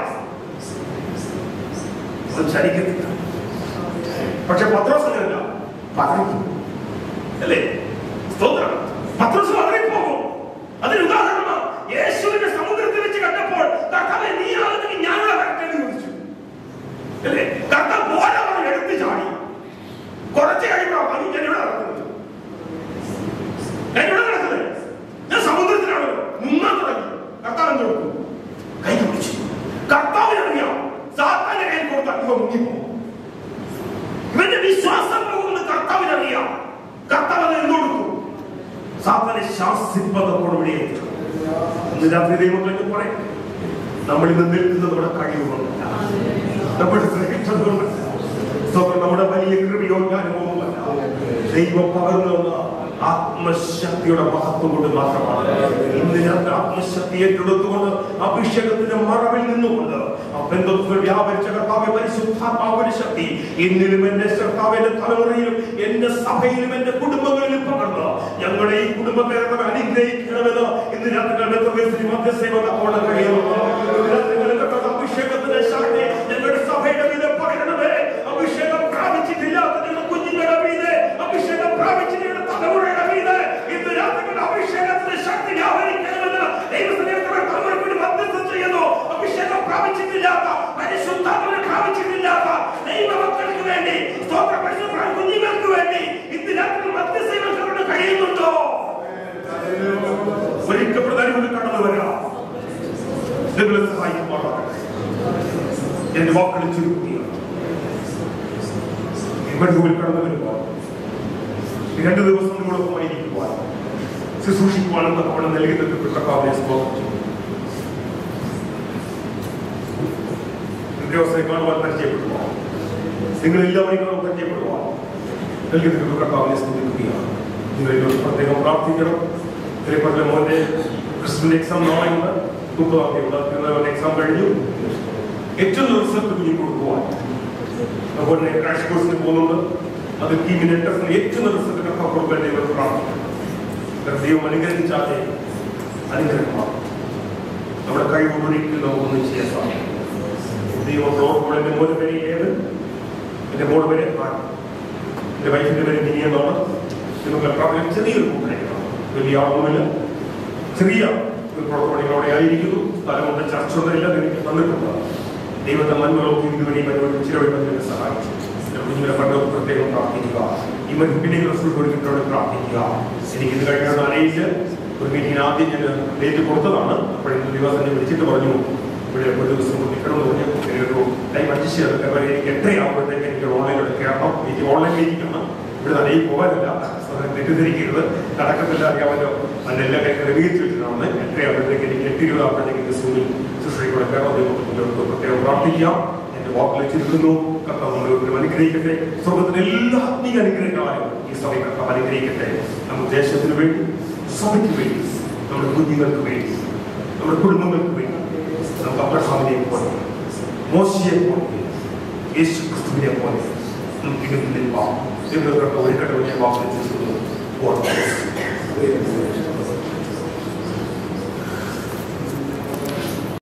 അവൻ ചലിക്കത്തില്ല പക്ഷെ പത്രോസ് അങ്ങനെയല്ല പതറിക്കും അല്ലേ സ്തോത്രം പത്രോസ് പതറിപ്പോകും അതിന് ഉദാഹരണമാണ് യേശുവിന്റെ സമുദ്രത്തിൽ വെച്ച് കണ്ടപ്പോൾ കർത്താവെ നീ ആകുന്നെങ്കിൽ ഞാനുള്ള വരട്ടെ എന്ന് ചോദിച്ചു അല്ലേ കർത്താവ് പോലെ അവൻ എടുത്ത് ചാടി കുറച്ച് കഴിയുമ്പോൾ അവൻ എന്നോട് നടക്കുന്നത് എന്നോട് നടക്കുന്നത് ഞാൻ സമുദ്രത്തിലാണ് മുങ്ങാൻ തുടങ്ങി കർത്താവ് എന്ത് കൊടുത്തു കൈ പിടിച്ചു കർത്താവിനറിയാം സാത്താന്റെ കയ്യിൽ കൊടുത്താൽ ഇവ മുങ്ങിപ്പോകും ഇവന്റെ വിശ്വാസം പോകുമെന്ന് കർത്താവിനറിയാം കർത്താവ് അത് എന്ത് കൊടുത്തു സാത്താനെ ശാസിപ്പതോടുകൂടി ഇന്ന് രാത്രി ദൈവങ്ങൾക്ക് പറയും നമ്മൾ ഇന്ന് നിൽക്കുന്നത് നമ്മുടെ കഴിവുകൊണ്ടല്ല നമ്മൾ ശ്രമിച്ചതുകൊണ്ടല്ല സ്വന്തം നമ്മുടെ വലിയ കൃപയോ അനുഭവമല്ല ദൈവം പകർന്നു തന്ന ആത്മശക്തിയുടെ മഹത്വം കൊണ്ട് മാത്രമാണ് ഇന്ന് രാത്രി ആത്മശക്തി ഏറ്റെടുത്തുകൊണ്ട് അഭിഷേകത്തിന്റെ മറവിൽ നിന്നുകൊണ്ട് ആ ബന്ധത്തിൽ വ്യാപരിച്ച കർത്താവ് പരിശുദ്ധാത്മാവിന്റെ ശക്തി എന്നിലും എന്റെ കർത്താവിന്റെ തലമുറയിലും എന്റെ സഭയിലും എന്റെ കുടുംബങ്ങളിലും പകർന്ന് ഞങ്ങളുടെ ഈ കുടുംബത്തെ കർത്താവ് അനുഗ്രഹിക്കണമെന്ന് ഇന്ന് രാത്രി ബന്ധത്തിൽ മധ്യസേവ ഓടാൻ കഴിയുന്നു ഇന്ന് രാത്രി കർത്താവ് അഭിഷേകത്തിന്റെ ശക്തി ഞങ്ങളുടെ സഭയുടെ മീതെ പകരണമേ അഭിഷേകം പ്രാപിച്ചിട്ടില്ലാത്ത ഞങ്ങളുടെ കുഞ്ഞുങ്ങളുടെ മീതെ അഭിഷേകം പ്രാപിച്ചിട്ടുള്ള തലമുറയുടെ മീതെ ഇന്ന് രാത്രികളുടെ അഭിഷേകത്തിന്റെ ശക്തി വ്യാപരിക്കണമെന്ന് ദൈവസ്നേഹത്തോടെ തലമുറയ്ക്ക് മധ്യസ്ഥം ചെയ്യുന്നു അഭിഷേകം പ്രാപിച്ചിട്ടില്ലാത്ത പരിശുദ്ധാത്മനെ പ്രാപിച്ചിട്ടില്ലാത്ത ദൈവമക്കൾക്ക് വേണ്ടി സ്തോത്ര പരിശുദ്ധ കുഞ്ഞുങ്ങൾക്ക് വേണ്ടി ഇന്ന് രാത്രി മധ്യസ്ഥ കഴിയുന്നുണ്ടോ ഒരിക്കൽ പ്രധാനമന്ത്രി കടന്നു വരാം നിങ്ങളെ സഹായിക്കുമാറാകട്ടെ എന്റെ വാക്കുകൾ ചുരുക്കുകയാണ് ഇവരുടെ കടന്നു വരുമ്പോൾ ഈ രണ്ട് ദിവസം നിങ്ങളൊപ്പം ഇരിക്കുവാൻ ശുശ്രൂഷിക്കുവാനും അവിടെ നൽകി നിൽക്കപ്പെട്ട കർത്താവിനെ സ്തോത്രം ചെയ്യുന്നു. ഉദ്യോഗസ്ഥരെ കാണുവാൻ പരിചയപ്പെടുവാൻ നിങ്ങൾ എല്ലാവരെയും കാണുവാൻ പരിചയപ്പെടുവാൻ നൽകി നിൽക്കുന്ന കർത്താവിനെ സ്തുതിക്കുകയാണ് നിങ്ങൾ ഇതിനോട് പ്രത്യേകം പ്രാർത്ഥിക്കണം തിരുപ്പതിലെ മോന്റെ ക്രിസ്ത്യൻ എക്സാം നാളെയുണ്ട് മുപ്പതാം തീയതി എക്സാം കഴിഞ്ഞു ഏറ്റവും റിസൾട്ട് കുഞ്ഞു കൊടുക്കുവാൻ അതുപോലെ ക്രാഷ് കോഴ്സിന് പോകുന്നുണ്ട് അത് ടീമിന്റെ ടെസ്റ്റിന് ഏറ്റവും റിസൾട്ട് കർത്താവ് കൊടുക്കാൻ ദൈവത്തെ പ്രാർത്ഥിക്കണം കാരണം ദൈവം അനുഗ്രഹിച്ചാലേ അനുഗ്രഹമാണ് നമ്മുടെ കഴിവുകൊണ്ടൊരിക്കലും നമുക്കൊന്നും ചെയ്യാൻ സാധിക്കും ദൈവം നമ്മളോട് എൻ്റെ മോനെ പേര് ഏത് എൻ്റെ മോടെ പേര് ആൻ എൻ്റെ വൈഫിൻ്റെ പേര് മിനിയെന്നാണ് നിങ്ങൾക്ക് പ്രാർത്ഥന ചെറിയൊരു കൂട്ടായിരിക്കണം വലിയ ആളൊന്നുമില്ല ചെറിയ പ്രവർത്തനങ്ങളോടെ ആയിരിക്കുന്നു സ്ഥലമുണ്ട് ചർച്ച ഉണ്ടല്ല എനിക്ക് തന്നിട്ടുണ്ട് ദൈവത്തെ നന്മകളൊക്കെ ഇതുവരെ പരിപാടി ചിലവഴിക്കുന്നതിന് സഹായിച്ചു എന്റെ കുഞ്ഞുങ്ങളെ പണ്ട് പ്രത്യേകം പ്രാർത്ഥിക്കുക ഈ മരുപ്പിലേക്ക് റസൂൾ കൊടുക്കുന്നതോടെ പ്രാർത്ഥിക്കുക എനിക്ക് ഇത് കഴിഞ്ഞ നാളെയിൽ ഒരു മീറ്റിംഗിന് ആദ്യം ഞാൻ ഡേറ്റ് കൊടുത്തതാണ് അപ്പോഴേക്കും ദിവസം എന്നെ വിളിച്ചിട്ട് പറഞ്ഞു ഇവിടെ ഒരു ദിവസം നിൽക്കണമെന്ന് പറഞ്ഞു എനിക്കൊരു ടൈം അഡ്ജസ്റ്റ് ചെയ്ത് കാരണം എനിക്ക് എട്ടരയാകുമ്പോഴത്തേക്ക് എനിക്ക് ഓൺലൈനിലൂടെ കയറണം എനിക്ക് ഓൺലൈൻ മീറ്റിംഗ് ആണ് ഇവിടെ നടയിൽ പോകാനില്ല സാധനം തെറ്റിദ്ധരിക്കരുത് നടക്കത്തില്ല അറിയാമല്ലോ അതിന്റെ എല്ലാ കാര്യം ക്രമീകരിച്ച് വെച്ചിട്ടാണ് എട്ടരയാകുമ്പോഴത്തേക്ക് എനിക്ക് എട്ട് ഇരുപതാകുമ്പോഴത്തേക്ക് എന്റെ സ്കൂളിൽ ശുശ്രൂഷയുടെ കയറണം ദൈവത്തിലോട്ട് പ്രത്യേകം പ്രാർത്ഥിക്കാം എന്റെ വാക്കിൽ വെച്ചിരിക്കുന്നു കർത്താവ് നമ്മളെ അനുഗ്രഹിക്കട്ടെ സ്വർഗത്തിന്റെ എല്ലാ ആത്മീയ അനുഗ്രഹങ്ങളായും ഈ സഭ കർത്താവ് അനുഗ്രഹിക്കട്ടെ നമ്മുടെ ദേശത്തിന് വേണ്ടി സഭയ്ക്ക് വേണ്ടി നമ്മുടെ കുഞ്ഞുങ്ങൾക്ക് വേണ്ടി നമ്മുടെ കുടുംബങ്ങൾക്ക് വേണ്ടി നമുക്ക് അബ്രഹാമിനെ പോലെ മോശയെ പോലെ യേശു ക്രിസ്തുവിനെ പോലെ നമുക്ക് ഇതിൽ നിൽക്കാം ദൈവം ഒരുക്കട്ടെ വലിയ വാക്കിൽ വെച്ചിരിക്കുന്നു